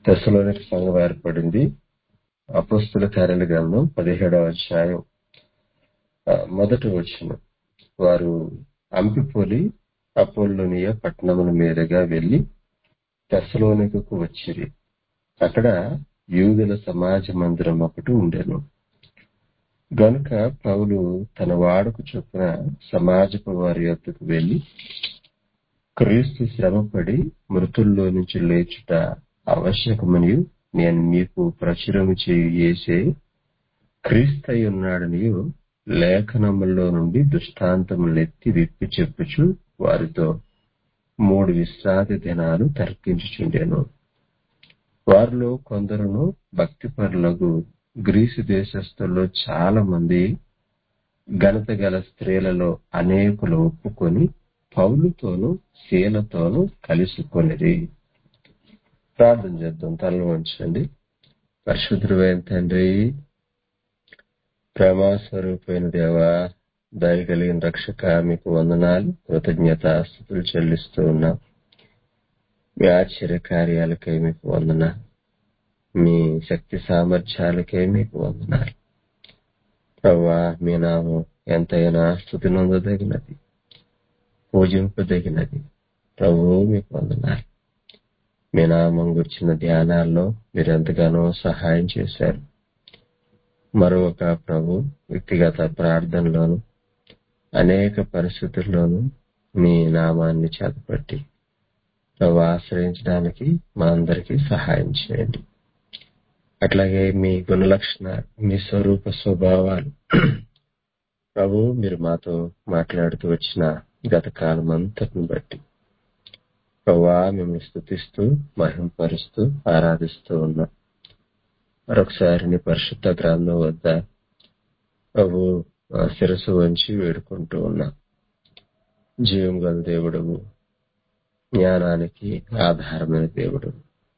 దశలోనికి సంఘం ఏర్పడింది అపస్తుల కార్యాల గ్రంథం పదిహేడవ అధ్యాయం ఆ, మొదటి వచ్చిన వారు అంపిపోలి అపోల్లోనియ పట్టణముల మీదుగా వెళ్లి తెసలోనికకు వచ్చిరి అక్కడ యూదుల సమాజ మందిరం ఒకటి ఉండెను గనుక పౌలు తన వాడకు చొప్పున సమాజపు వారి యొద్దకు వెళ్లి క్రీస్తు శ్రమపడి మృతుల్లో నుంచి లేచుట ఆవశ్యకమని నేను మీకు ప్రచురము చేయు యేసే క్రీస్తై ఉన్నాడనియు లేఖనముల్లో నుండి దృష్టాంతములెత్తి విప్పి చెప్పుచు వారితో మూడు విశ్రాంతి దినాలు తర్కించుచుండెను వారిలో కొందరును భక్తిపరులకు గ్రీసు దేశస్థుల్లో చాలా మంది ఘనత గల స్త్రీలలో అనేకులు ఒప్పుకొని పౌలుతోనూ శీలతోనూ కలుసుకొనిరి ప్రార్థన చేద్దాం తలలు వంచండి పరిశుద్ధుడైన తండ్రి ప్రేమాస్వరూపైన దేవా దయ కలిగిన రక్షక మీకు వందనాలు కృతజ్ఞత స్థుతులు చెల్లిస్తూ ఉన్నాం మీ ఆశ్చర్య కార్యాలకై మీకు వందన మీ శక్తి సామర్థ్యాలకై మీకు వందనాలు ప్రభా మీ నామం ఎంతైనా స్థుతి నొందదగినది పూజింపదగినది ప్రభు మీకు వందనాలు మీ నామం గురించిన ధ్యానాల్లో మీరు ఎంతగానో సహాయం చేశారు మరొక ప్రభు వ్యక్తిగత ప్రార్థనలోను అనేక పరిస్థితుల్లోనూ మీ నామాన్ని చేతపట్టి ప్రభు ఆశ్రయించడానికి మా అందరికీ సహాయం చేయండి అట్లాగే మీ గుణలక్షణాలు మీ స్వరూప స్వభావాలు ప్రభు మీరు మాతో మాట్లాడుతూ వచ్చిన గత కాలం అంతటిని బట్టి ప్రభా మిమ్మల్ని స్థుతిస్తూ మహింపరుస్తూ ఆరాధిస్తూ ఉన్నాం మరొకసారి నీ పరిశుద్ధ గ్రంథం వద్ద ప్రభు ఆ శిరసు వంచి వేడుకుంటూ ఉన్నా జీవం గల దేవుడవు జ్ఞానానికి ఆధారమైన దేవుడు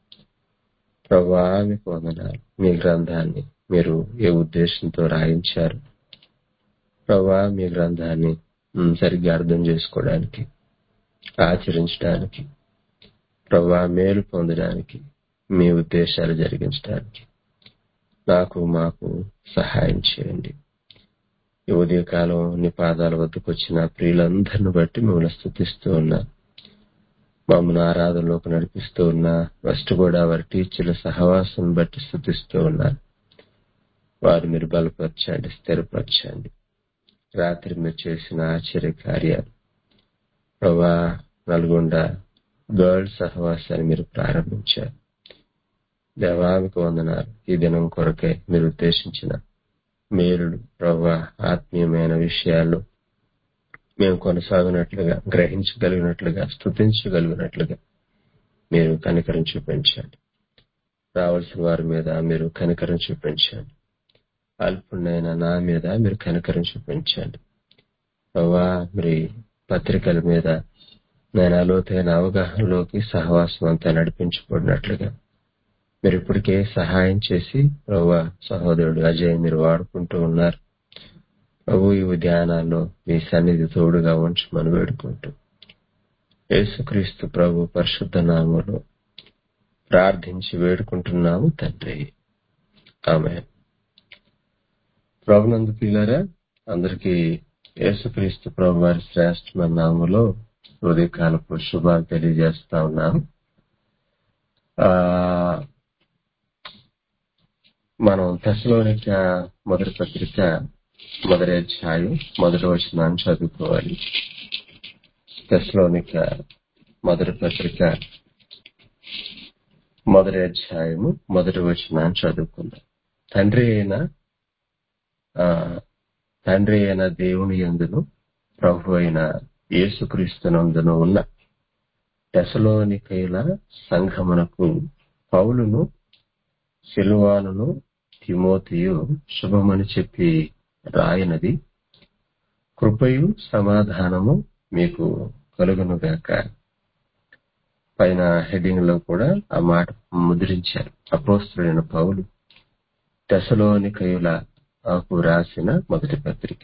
ప్రభా మీకు వందనాలు మీ గ్రంథాన్ని మీరు ఏ ఉద్దేశంతో రాయించారు ప్రభా మీ గ్రంథాన్ని మ్, సరిగ్గా అర్థం చేసుకోవడానికి ఆచరించడానికి ప్రభా మేలు పొందడానికి మీ ఉద్దేశాలు జరిగించడానికి నాకు మాకు సహాయం చేయండి ఈ ఉదయకాలం నీ పాదాల వద్దకు వచ్చిన ప్రియులందరిని బట్టి మిమ్మల్ని స్థుతిస్తూ ఉన్నా మమ్మల్ని ఆరాధనలోకి నడిపిస్తూ ఉన్నా వెస్ట్ గోదావరి టీచర్ల సహవాసం బట్టి స్థుతిస్తూ ఉన్నారు వారు మీరు బలపరచండి స్థిరపరచండి రాత్రి మీరు చేసిన ఆశ్చర్య కార్యాలు ప్రభా నల్గొండ గర్ల్స్ సహవాసాన్ని మీరు ప్రారంభించారు దేవానికి వందనాలు ఈ దినం కొరకై మీరు ఉద్దేశించిన మేలుడు ప్రభా ఆత్మీయమైన విషయాలు మేము కొనసాగినట్లుగా గ్రహించగలిగినట్లుగా స్థుతించగలిగినట్లుగా మీరు కనికరం చూపించండి రావాల్సిన వారి మీద మీరు కనికరం చూపించండి అల్పుణ్ణైన నా మీద మీరు కనికరం చూపించండి ప్రభా మరి పత్రికల మీద నేను లోతైన అవగాహనలోకి సహవాసం అంతా నడిపించబడినట్లుగా మీరు ఇప్పటికే సహాయం చేసి ప్రభా సహోదరుడు అజయ్ మీరు వాడుకుంటూ ఉన్నారు ప్రభు ఈ ధ్యానాల్లో మీ సన్నిధి తోడుగా ఉంచమని వేడుకుంటూ యేసుక్రీస్తు ప్రభు పరిశుద్ధ నామములో ప్రార్థించి వేడుకుంటున్నాము తండ్రి ఆమె ప్రభునందు పిల్లరా అందరికీ యేసుక్రీస్తు ప్రభు వారి శ్రేష్టమైన నామములో హృదయకాలపు శుభాలు తెలియజేస్తా ఉన్నాను ఆ మనం దశలోనిక మొదటి పత్రిక మొదటి అధ్యాయం మొదటి వచనాన్ని చదువుకోవాలి దశలోనిక మొదటి పత్రిక మొదటి అధ్యాయము మొదటి వచనాన్ని చదువుకుందాం తండ్రి అయిన ఆ, తండ్రి అయిన దేవుని యందును ప్రభు అయిన యేసుక్రీస్తునందును ఉన్న దశలోనికైల సంఘమునకు పౌలును సిల్వానును తిమోతియు శుభమని చెప్పి రాయినది కృపయు సమాధానము మీకు కలుగునుగాక పైన హెడ్డింగ్ లో కూడా ఆ మాట ముద్రించారు అపోస్తుడైన పౌలు దశలోనికయుల ఆకు రాసిన మొదటి పత్రిక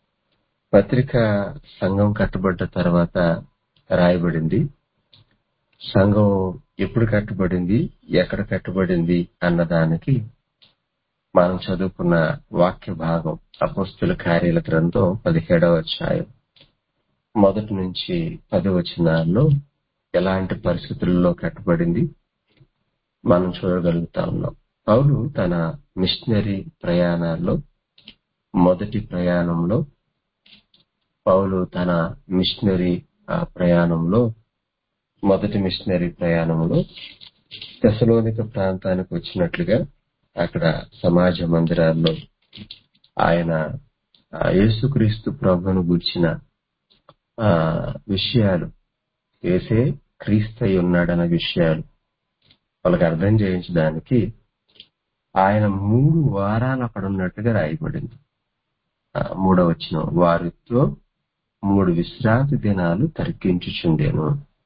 పత్రిక సంఘం కట్టబడ్డ తర్వాత రాయబడింది సంఘం ఎప్పుడు కట్టబడింది ఎక్కడ కట్టబడింది అన్న దానికి మనం చదువుకున్న వాక్య భాగం అపోస్తుల కార్యాల గ్రంథం పదిహేడవ అధ్యాయం మొదటి నుంచి పది వచనాల్లో ఎలాంటి పరిస్థితుల్లో కట్టబడింది మనం చూడగలుగుతా ఉన్నాం పౌలు తన మిషనరీ ప్రయాణాల్లో మొదటి ప్రయాణంలో పౌలు తన మిషనరీ ఆ, ప్రయాణంలో మొదటి మిషనరీ ప్రయాణంలో తెసలోనిక ప్రాంతానికి వచ్చినట్లుగా అక్కడ సమాజ మందిరాల్లో ఆయన ఆ, యేసుక్రీస్తు ప్రభును గుర్చిన ఆ విషయాలు వేసే క్రీస్తయి ఉన్నాడన్న విషయాలు వాళ్ళకి అర్థం చేయించడానికి ఆయన మూడు వారాలు అక్కడ ఉన్నట్టుగా రాయబడింది ఆ, మూడవ వచ్చిన వారితో మూడు విశ్రాంతి దినాలు తర్కించుచుండెను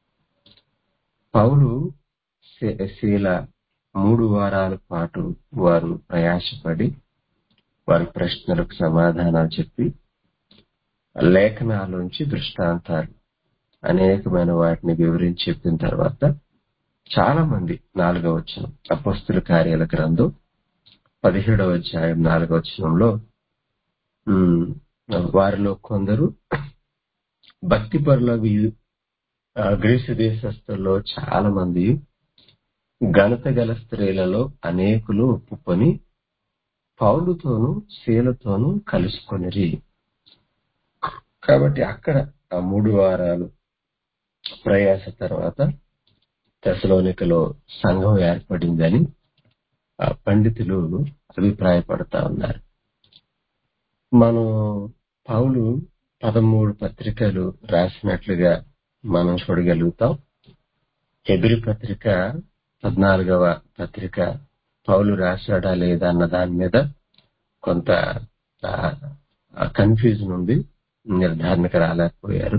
పౌలు శీ- శీల మూడు వారాల పాటు వారు ప్రయాసపడి వారి ప్రశ్నలకు సమాధానాలు చెప్పి లేఖనాలోంచి దృష్టాంతాలు అనేకమైన వాటిని వివరించి చెప్పిన తర్వాత చాలా మంది నాలుగవ వచనం అపస్తుల కార్యాల గ్రంథం పదిహేడవ అధ్యాయం నాలుగవ వచనంలో ఉమ్, వారిలో కొందరు భక్తి పరుల గ్రీసు దేశస్తుల్లో చాలా మంది ఘనత గల స్త్రీలలో అనేకులు ఒప్పుకొని పౌలుతోనూ శీలతోనూ కలుసుకొనిరి కాబట్టి అక్కడ ఆ మూడు వారాలు ప్రయాస తర్వాత తెసలోనికలో సంఘం ఏర్పడిందని ఆ పండితులు అభిప్రాయపడతా ఉన్నారు మనం పౌలు పదమూడు పత్రికలు రాసినట్లుగా మనం చూడగలుగుతాం హెబ్రి పత్రిక పద్నాలుగవ పత్రిక పౌలు రాశాడా లేదా అన్న దాని మీద కొంత కన్ఫ్యూజన్ ఉంది నిర్ధారణకు రాలేకపోయారు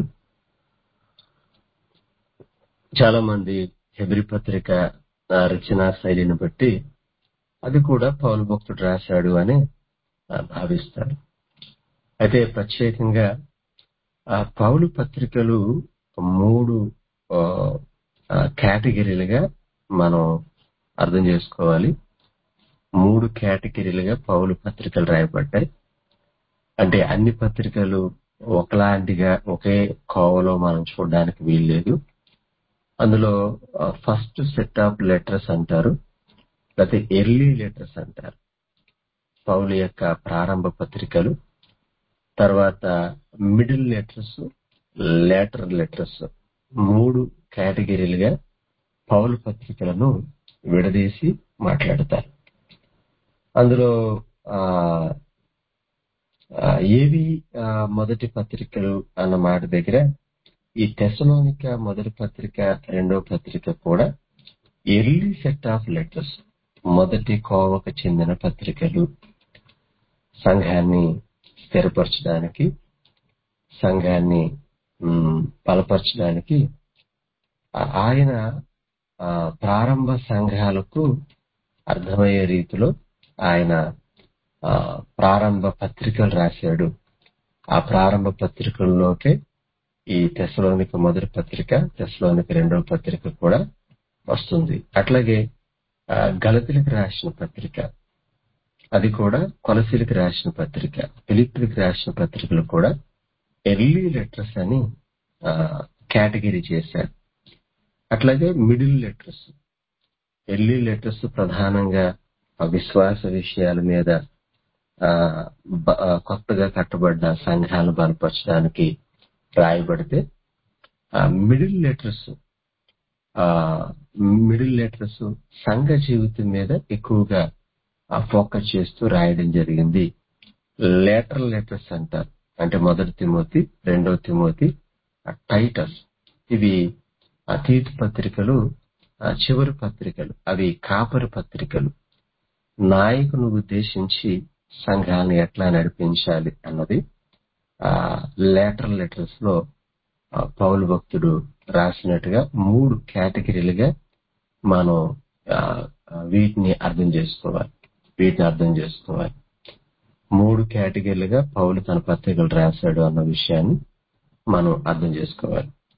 చాలా మంది హెబ్రి పత్రిక ఆ, రచనా శైలిని బట్టి అది కూడా పౌలు భక్తుడు రాశాడు అని ఆ, భావిస్తారు అయితే ప్రత్యేకంగా ఆ పౌలు పత్రికలు మూడు ఆ, ఆ, కేటగిరీలుగా మనం అర్థం చేసుకోవాలి మూడు కేటగిరీలుగా పౌలు పత్రికలు రాయబడ్డాయి అంటే అన్ని పత్రికలు ఒకలాంటిగా ఒకే కోవలో మనం చూడడానికి వీల్లేదు అందులో ఫస్ట్ సెట్ ఆఫ్ లెటర్స్ అంటారు లేకపోతే ఎర్లీ లెటర్స్ అంటారు పౌలు యొక్క ప్రారంభ పత్రికలు తర్వాత మిడిల్ లెటర్స్ లేటర్ లెటర్స్ మూడు కేటగిరీలుగా పౌలు పత్రికలను విడదీసి మాట్లాడతారు అందులో ఆ ఆ, ఏవి ఆ, మొదటి పత్రికలు అన్న మాట దగ్గర ఈ తెసలోనిక మొదటి పత్రిక రెండో పత్రిక కూడా ఎర్లీ సెట్ ఆఫ్ లెటర్స్ మొదటి కోవకు చెందిన పత్రికలు సంఘాన్ని స్థిరపరచడానికి సంఘాన్ని మ్, బలపరచడానికి ఆ- ఆయన ఆ, ప్రారంభ సంఘాలకు అర్థమయ్యే రీతిలో ఆయన ఆ, ప్రారంభ పత్రికలు రాశాడు ఆ ప్రారంభ పత్రికల్లోకే ఈ తెసలోనిక మొదటి పత్రిక తెసలోనిక రెండవ పత్రిక కూడా వస్తుంది అట్లాగే ఆ, గలతీలకు రాసిన పత్రిక అది కూడా కొలసీలకు రాసిన పత్రిక ఫిలిపిలకు రాసిన పత్రికలు కూడా ఎర్లీ లెటర్స్ అని కేటగిరీ చేశారు అట్లాగే మిడిల్ లెటర్స్ ఎర్లీ లెటర్స్ ప్రధానంగా ఆ విశ్వాస విషయాల మీద ఆ, బ- ఆ, కొత్తగా కట్టబడ్డ సంఘాలను బలపరచడానికి రాయబడితే ఆ మిడిల్ లెటర్స్ ఆ మిడిల్ లెటర్స్ సంఘ జీవితం మీద ఎక్కువగా ఫోకస్ చేస్తూ రాయడం జరిగింది లేటర్ లెటర్స్ అంటారు అంటే మొదటి తిమోతి రెండో తిమోతి టైటస్ ఇవి అతీత పత్రికలు ఆ, చివరి పత్రికలు అవి కాపరి పత్రికలు నాయకుని ఉద్దేశించి సంఘాన్ని ఎట్లా నడిపించాలి అన్నది ఆ లేటర్ లెటర్స్ లో ఆ, పౌలు భక్తుడు రాసినట్టుగా మూడు కేటగిరీలుగా మనం ఆ, ఆ, వీటిని అర్థం చేసుకోవాలి వీటిని అర్థం చేసుకోవాలి మూడు కేటగిరీలుగా పౌలు తన పత్రికలు రాశాడు అన్న విషయాన్ని మనం అర్థం చేసుకోవాలి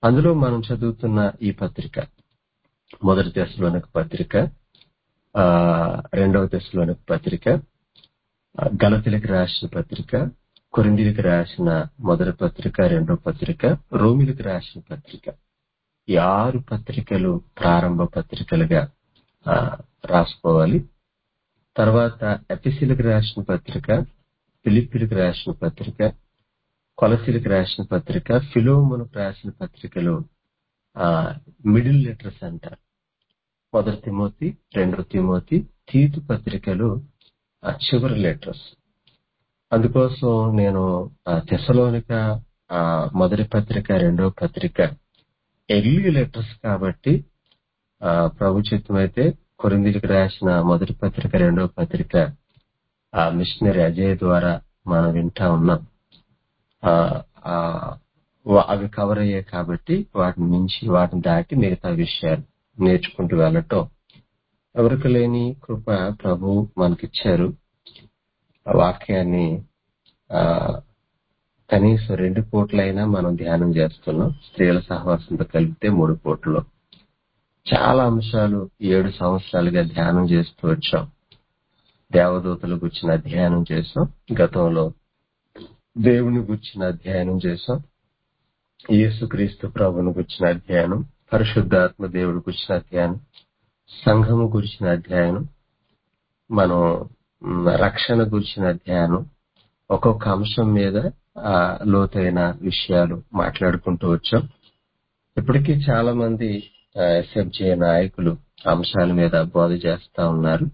అందులో మనం చదువుతున్న ఈ పత్రిక మొదటి దశలోనికి పత్రిక ఆ రెండవ దశలోనికి పత్రిక ఆ, గలతీలకు రాసిన పత్రిక కొరిందీలకు రాసిన మొదటి పత్రిక రెండవ పత్రిక రోమిలకు రాసిన పత్రిక ఈ ఆరు పత్రికలు ప్రారంభ పత్రికలుగా ఆ, రాసుకోవాలి తర్వాత ఎపిసిలకు రాసిన పత్రిక ఫిలిపిలకు రాసిన పత్రిక కొలసిలకు రాసిన పత్రిక ఫిలోమునకు రాసిన పత్రికలు ఆ మిడిల్ లెటర్స్ అంటారు మొదటి తిమోతి రెండవ తిమోతి తీతు పత్రికలు ఆ చివరి లెటర్స్ అందుకోసం నేను ఆ తెసలోనిక ఆ మొదటి పత్రిక రెండవ పత్రిక ఎర్లీ లెటర్స్ కాబట్టి ఆ ప్రభు చిత్తమైతే కొరిందీలకు రాసిన మొదటి పత్రిక రెండవ పత్రిక ఆ మిషనరీ అజయ్ ద్వారా మనం వింటా ఉన్నాం ఆ ఆ వా- అవి కవర్ అయ్యాయి కాబట్టి వాటిని మించి వాటిని దాటి మిగతా విషయాలు నేర్చుకుంటూ వెళ్ళటం ఎవరికి లేని కృప ప్రభు మనకిచ్చారు ఆ వాక్యాన్ని ఆ కనీసం రెండు పూట్లైనా మనం ధ్యానం చేస్తున్నాం స్త్రీల సహవాసంతో కలిపితే మూడు పూటలు చాలా అంశాలు ఈ ఏడు సంవత్సరాలుగా ధ్యానం చేస్తూ వచ్చాం దేవదూతల గుర్చిన అధ్యయనం చేసాం గతంలో దేవుని గుర్చిన అధ్యయనం చేసాం యేసుక్రీస్తు ప్రభుని గుర్చిన అధ్యయనం పరిశుద్ధాత్మ దేవుడి గుర్చిన అధ్యయనం సంఘము గురించిన అధ్యయనం మనం మ్, రక్షణ గురించిన అధ్యయనం ఒక్కొక్క అంశం మీద ఆ లోతైన విషయాలు మాట్లాడుకుంటూ వచ్చాం ఇప్పటికీ చాలా మంది ఎస్ఎఫ్జే నాయకులు అంశాల మీద బోధ చేస్తా ఉన్నారు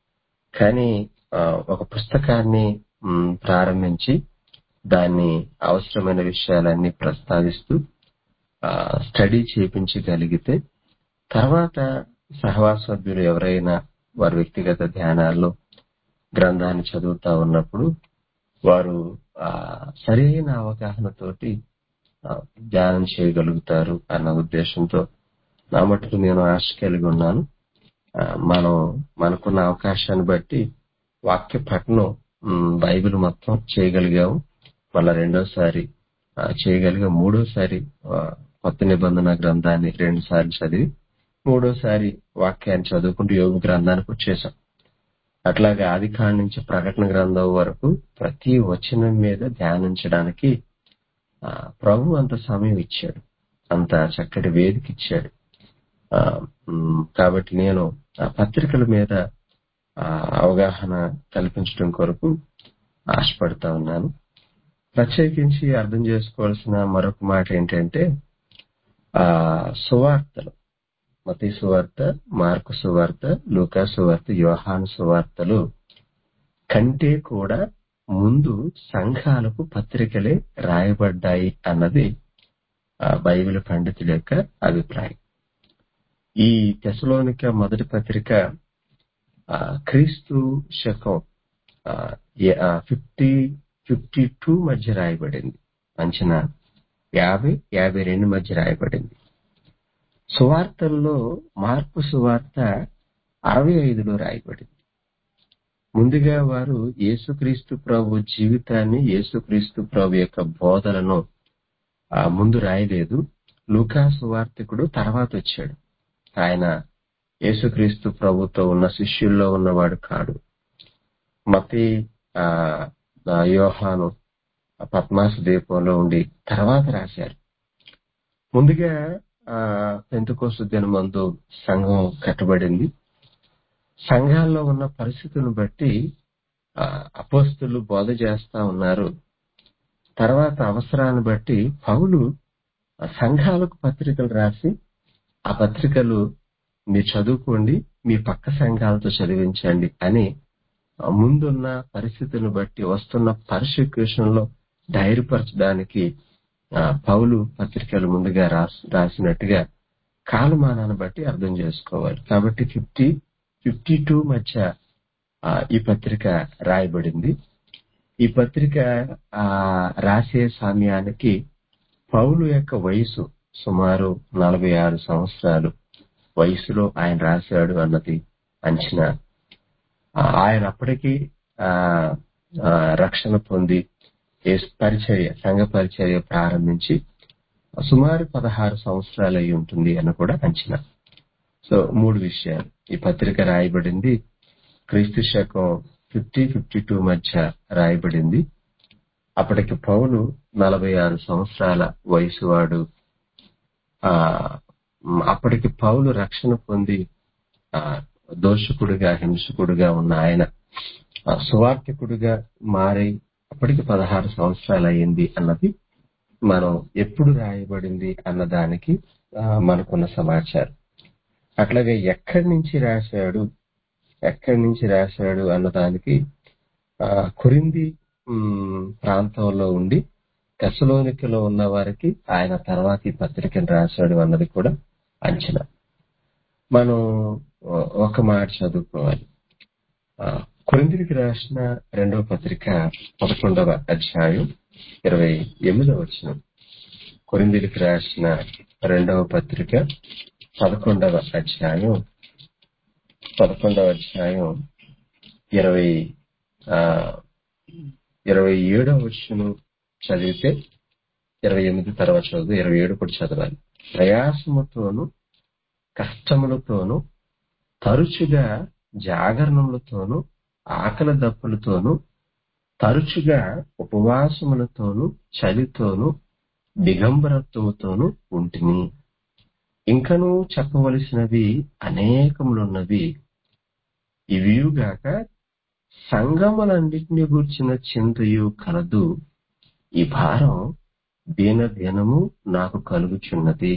కానీ ఆ, ఒక పుస్తకాన్ని మ్, ప్రారంభించి దాన్ని అవసరమైన విషయాలన్నీ ప్రస్తావిస్తూ ఆ, స్టడీ చేపించగలిగితే తర్వాత సహవాస సభ్యులు ఎవరైనా వారి వ్యక్తిగత ధ్యానాల్లో గ్రంథాన్ని చదువుతా ఉన్నప్పుడు వారు ఆ సరైన అవగాహనతోటి ఆ, ధ్యానం చేయగలుగుతారు అన్న ఉద్దేశంతో నా మటుకు నేను ఆశ కలిగి ఉన్నాను ఆ, మనం మనకున్న అవకాశాన్ని బట్టి వాక్య పఠనం మ్, బైబిల్ మొత్తం చేయగలిగాము మళ్ళా రెండోసారి ఆ, చేయగలిగా మూడోసారి ఆ, కొత్త నిబంధన గ్రంథాన్ని రెండు సార్లు చదివి మూడోసారి వాక్యాన్ని చదువుకుంటూ యోగ గ్రంథానికి వచ్చేసాం అట్లాగే ఆది కాండ నుంచి ప్రకటన గ్రంథం వరకు ప్రతి వచనం మీద ధ్యానించడానికి ఆ, ప్రభు అంత సమయం ఇచ్చాడు అంత చక్కటి వేదిక ఇచ్చాడు ఆ, మ్, కాబట్టి నేను ఆ పత్రికల మీద ఆ, అవగాహన కల్పించడం కొరకు ఆశపడతా ఉన్నాను ప్రత్యేకించి అర్థం చేసుకోవాల్సిన మరొక మాట ఏంటంటే ఆ సువార్తలు మతీ సువార్త మార్కు సువార్త లూకా సువార్త యోహాను సువార్తలు కంటే కూడా ముందు సంఘాలకు పత్రికలే రాయబడ్డాయి అన్నది ఆ బైబిల్ పండితుల యొక్క అభిప్రాయం ఈ తెసలోనిక మొదటి పత్రిక ఆ, క్రీస్తు శకం ఫిఫ్టీ ఫిఫ్టీ టూ మధ్య రాయబడింది అంచనా యాభై యాభై రెండు మధ్య రాయబడింది సువార్తల్లో మార్పు సువార్త అరవై ఐదులో రాయబడింది ముందుగా వారు యేసుక్రీస్తు ప్రభు జీవితాన్ని యేసుక్రీస్తు ప్రభు యొక్క బోధలను ఆ, ముందు రాయలేదు లూకా సువార్తికుడు తర్వాత వచ్చాడు ఆయన యేసుక్రీస్తు ప్రభుతో ఉన్న శిష్యుల్లో ఉన్నవాడు కాడు మతి ఆ, ఆ, యోహాను పద్మాస దీపంలో ఉండి తర్వాత రాశారు ముందుగా ఆ పెంతుకోసు దినమందు సంఘం కట్టబడింది సంఘాల్లో ఉన్న పరిస్థితులను బట్టి ఆ, అపోస్తులు బోధ చేస్తా ఉన్నారు తర్వాత అవసరాన్ని బట్టి పౌలు ఆ సంఘాలకు పత్రికలు రాసి ఆ పత్రికలు మీరు చదువుకోండి మీ పక్క సంఘాలతో చదివించండి అని ఆ ముందున్న పరిస్థితులను బట్టి వస్తున్న పర్సిక్యూషన్ లో ధైర్యపరచడానికి ఆ, పౌలు పత్రికలు ముందుగా రాస్- రాసినట్టుగా కాలమానాన్ని బట్టి అర్థం చేసుకోవాలి కాబట్టి ఫిఫ్టీ ఫిఫ్టీ టూ మధ్య ఆ, ఈ పత్రిక రాయబడింది ఈ పత్రిక ఆ రాసే సమయానికి పౌలు యొక్క వయసు సుమారు నలభై ఆరు సంవత్సరాలు వయసులో ఆయన రాశాడు అన్నది అంచనా ఆ, ఆయన అప్పటికి ఆ ఆ, రక్షణ పొంది యేసు పరిచర్య సంఘ పరిచర్య ప్రారంభించి సుమారు పదహారు సంవత్సరాలు అయి ఉంటుంది అని కూడా అంచనా సో మూడు విషయాలు ఈ పత్రిక రాయబడింది క్రీస్తు శకం ఫిఫ్టీ ఫిఫ్టీ టూ మధ్య రాయబడింది అప్పటికి పౌలు నలభై ఆరు సంవత్సరాల వయసు వాడు ఆ అప్పటికి పౌలు రక్షణ పొంది ఆ దోషకుడిగా హింసకుడిగా ఉన్న ఆయన ఆ, సువార్థికుడిగా మారి అప్పటికి పదహారు సంవత్సరాలు అయింది అన్నది మనం ఎప్పుడు రాయబడింది అన్న దానికి ఆ, మనకున్న సమాచారం అట్లాగే ఎక్కడి నుంచి రాశాడు ఎక్కడి నుంచి రాశాడు అన్నదానికి ఆ, కొరింది ఉమ్, ప్రాంతంలో ఉండి తెసలోనికలో ఉన్న వారికి ఆయన తర్వాత ఈ పత్రికను రాశాడు అన్నది కూడా అంచనా మనం ఆ, ఒక మాట చదువుకోవాలి ఆ, కొరింథీయులకు రాసిన రెండవ పత్రిక పదకొండవ అధ్యాయం ఇరవై ఎనిమిదవ వచనం కొరింథీయులకు రాసిన రెండవ పత్రిక పదకొండవ అధ్యాయం పదకొండవ అధ్యాయం ఇరవై ఆ, ఇరవై ఏడవ వచనం చదివితే ఇరవై ఎనిమిది తర్వాత చదువు ఇరవై ఏడు కూడా చదవాలి ప్రయాసముతోను కష్టములతోను తరచుగా జాగరణములతోను ఆకలి దప్పులతోను తరచుగా ఉపవాసములతోను చలితోను దిగంబరత్వముతోను ఉంటిని ఇంకనూ చెప్పవలసినవి అనేకములున్నవి ఇవియుగాక సంగములన్నిటిని గూర్చిన చింతయు కలదు ఈ భారం దీన దినము నాకు కలుగుచున్నది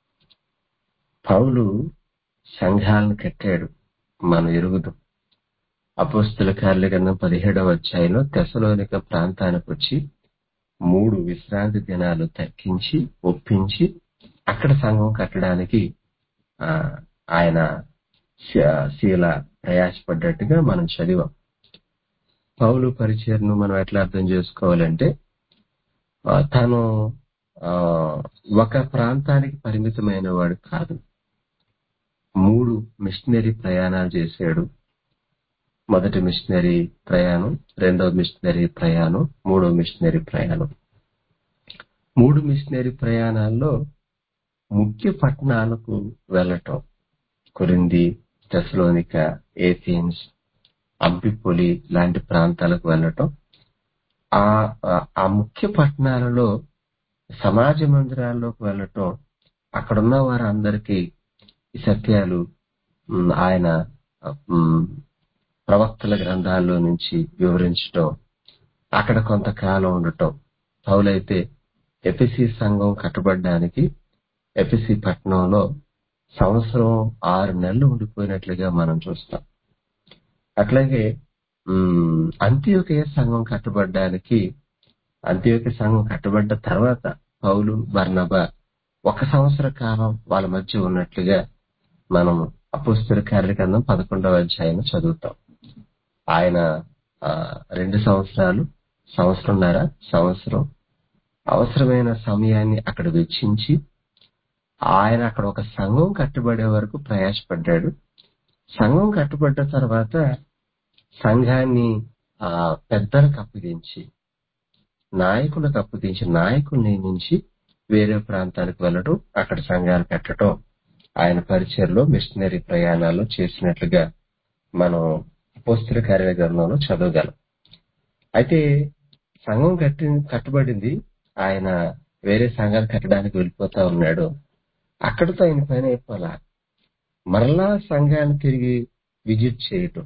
పౌలు సంఘాలను కట్టాడు మనం ఎరుగుదాం అపోస్తుల కార్యగ్రంథం పదిహేడవ అధ్యాయంలో తెసలోనిక ప్రాంతానికి వచ్చి మూడు విశ్రాంతి దినాలు తగ్గించి ఒప్పించి అక్కడ సంఘం కట్టడానికి ఆ, ఆయన శ- శీల ప్రయాసపడ్డట్టుగా మనం చదివాం పౌలు పరిచయను మనం ఎట్లా అర్థం చేసుకోవాలంటే ఆ, తను ఆ, ఒక ప్రాంతానికి పరిమితమైన వాడు కాదు మూడు మిషనరీ ప్రయాణాలు చేశాడు మొదటి మిషనరీ ప్రయాణం రెండవ మిషనరీ ప్రయాణం మూడవ మిషనరీ ప్రయాణం మూడు మిషనరీ ప్రయాణాల్లో ముఖ్య పట్టణాలకు వెళ్ళటం కొరింది తెసలోనిక ఏథియన్స్ అంపిపొలి లాంటి ప్రాంతాలకు వెళ్ళటం ఆ ఆ- ఆ ముఖ్య పట్టణాలలో సమాజ మందిరాల్లోకి వెళ్ళటం అక్కడున్న వారందరికీ ఈ సత్యాలు ఉమ్, ఆయన ఉమ్, ప్రవక్తల గ్రంథాల్లో నుంచి వివరించటం అక్కడ కొంతకాలం ఉండటం పౌలైతే ఎపిసి సంఘం కట్టబడడానికి ఎపిసి పట్టణంలో సంవత్సరం ఆరు నెలలు ఉండిపోయినట్లుగా మనం చూస్తాం అట్లాగే ఉమ్, అంత్యోకయ సంఘం కట్టబడడానికి అంత్యోకయ సంఘం కట్టబడ్డ తర్వాత పౌలు బర్నబా ఒక సంవత్సర కాలం వాళ్ళ మధ్య ఉన్నట్లుగా మనం అపుస్తర కార్యక్రమం పదకొండవ అధ్యాయం చదువుతాం ఆయన ఆ, రెండు సంవత్సరాలు సంవత్సరంన్నర సంవత్సరం అవసరమైన సమయాన్ని అక్కడ వెచ్చించి ఆయన అక్కడ ఒక సంఘం కట్టబడే వరకు ప్రయాసపడ్డాడు సంఘం కట్టబడ్డ తర్వాత సంఘాన్ని ఆ పెద్దలకు అప్పగించి నాయకులకు అప్పగించి నాయకులు నియమించి వేరే ప్రాంతానికి వెళ్ళడం అక్కడ సంఘాలు కట్టడం ఆయన పరిచయలో మిషనరీ ప్రయాణాలు చేసినట్లుగా మనం పుస్తక కార్యగ్రంథంలో చదవగలం అయితే సంఘం కట్టి కట్టబడింది ఆయన వేరే సంఘాలు కట్టడానికి వెళ్ళిపోతా ఉన్నాడు అక్కడితో ఆయన పని అయిపోలా మరలా సంఘాన్ని తిరిగి విజిట్ చేయటం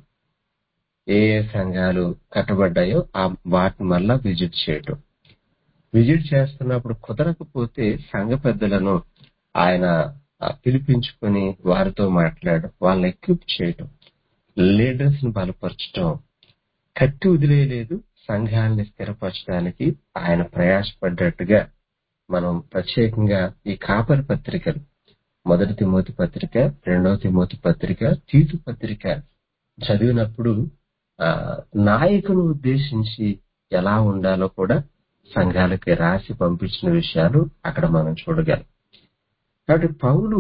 ఏ ఏ సంఘాలు కట్టబడ్డాయో ఆ వాటిని మరలా విజిట్ చేయటం విజిట్ చేస్తున్నప్పుడు కుదరకపోతే సంఘ పెద్దలను ఆయన ఆ, పిలిపించుకొని వారితో మాట్లాడడం వాళ్ళని ఎక్విప్ చేయటం లీడర్స్ ని బలపరచడం కట్టి వదిలేయలేదు సంఘాన్ని స్థిరపరచడానికి ఆయన ప్రయాసపడ్డట్టుగా మనం ప్రత్యేకంగా ఈ కాపరి పత్రికలు మొదటి తిమోతి పత్రిక రెండవ తిమోతి పత్రిక తీతు పత్రిక చదివినప్పుడు ఆ నాయకుని ఉద్దేశించి ఎలా ఉండాలో కూడా సంఘాలకి రాసి పంపించిన విషయాలు అక్కడ మనం చూడగలం కాబట్టి పౌలు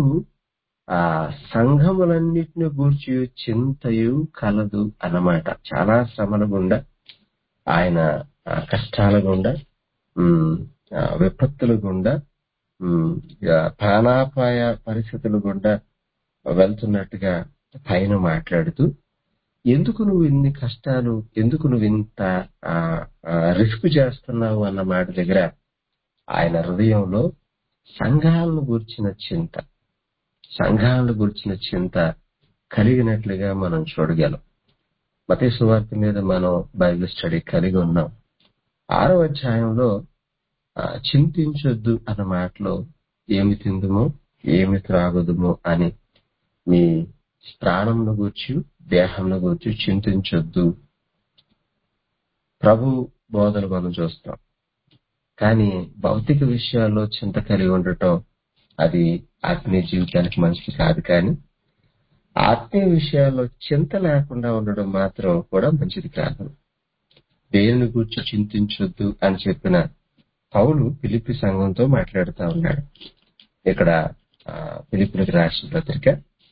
ఆ సంఘములన్నిటిని గూర్చి చింతయు కలదు అన్నమాట చాలా శ్రమల గుండా ఆయన ఆ, కష్టాల గుండా ఉమ్, ఆ, విపత్తుల గుండా ఉమ్, ఇక ప్రాణాపాయ పరిస్థితులు గుండా వెళ్తున్నట్టుగా పైన మాట్లాడుతూ ఎందుకు నువ్వు ఇన్ని కష్టాలు ఎందుకు నువ్వు ఇంత ఆ, ఆ, రిస్క్ చేస్తున్నావు అన్న మాట దగ్గర ఆయన హృదయంలో సంఘాలను గురించిన చింత సంఘాలను గురించిన చింత కలిగినట్లుగా మనం చూడగలం మత సువార్త మీద మనం బైబిల్ స్టడీ కలిగి ఉన్నాం ఆరో అధ్యాయంలో ఆ, చింతించొద్దు అన్న మాటలో ఏమి తిందుమో ఏమి త్రాగుదుమో అని మీ ప్రాణంను గూర్చి దేహంను గూర్చి చింతించొద్దు ప్రభు బోధలు మనం చూస్తాం కానీ భౌతిక విషయాల్లో చింత కలిగి ఉండటం అది ఆత్మీయ జీవితానికి మంచిది కాదు కానీ ఆత్మీయ విషయాల్లో చింత లేకుండా ఉండడం మాత్రం కూడా మంచిది కాదు దేనిని గురించి చింతించొద్దు అని చెప్పిన పౌలు పిలిపి సంఘంతో మాట్లాడుతా ఉన్నాడు ఇక్కడ ఆ, పిలిపిలకు రాసిన పత్రిక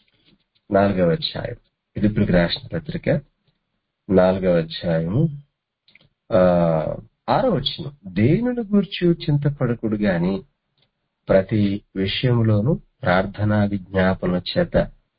నాలుగవ అధ్యాయం పిలిపిలకు రాసిన పత్రిక నాలుగవ అధ్యాయము ఆ, ఆరో వచ్చిన దేనిని గురించి చింతపడకుడు గాని ప్రతి విషయంలోనూ ప్రార్థనా విజ్ఞాపన చేత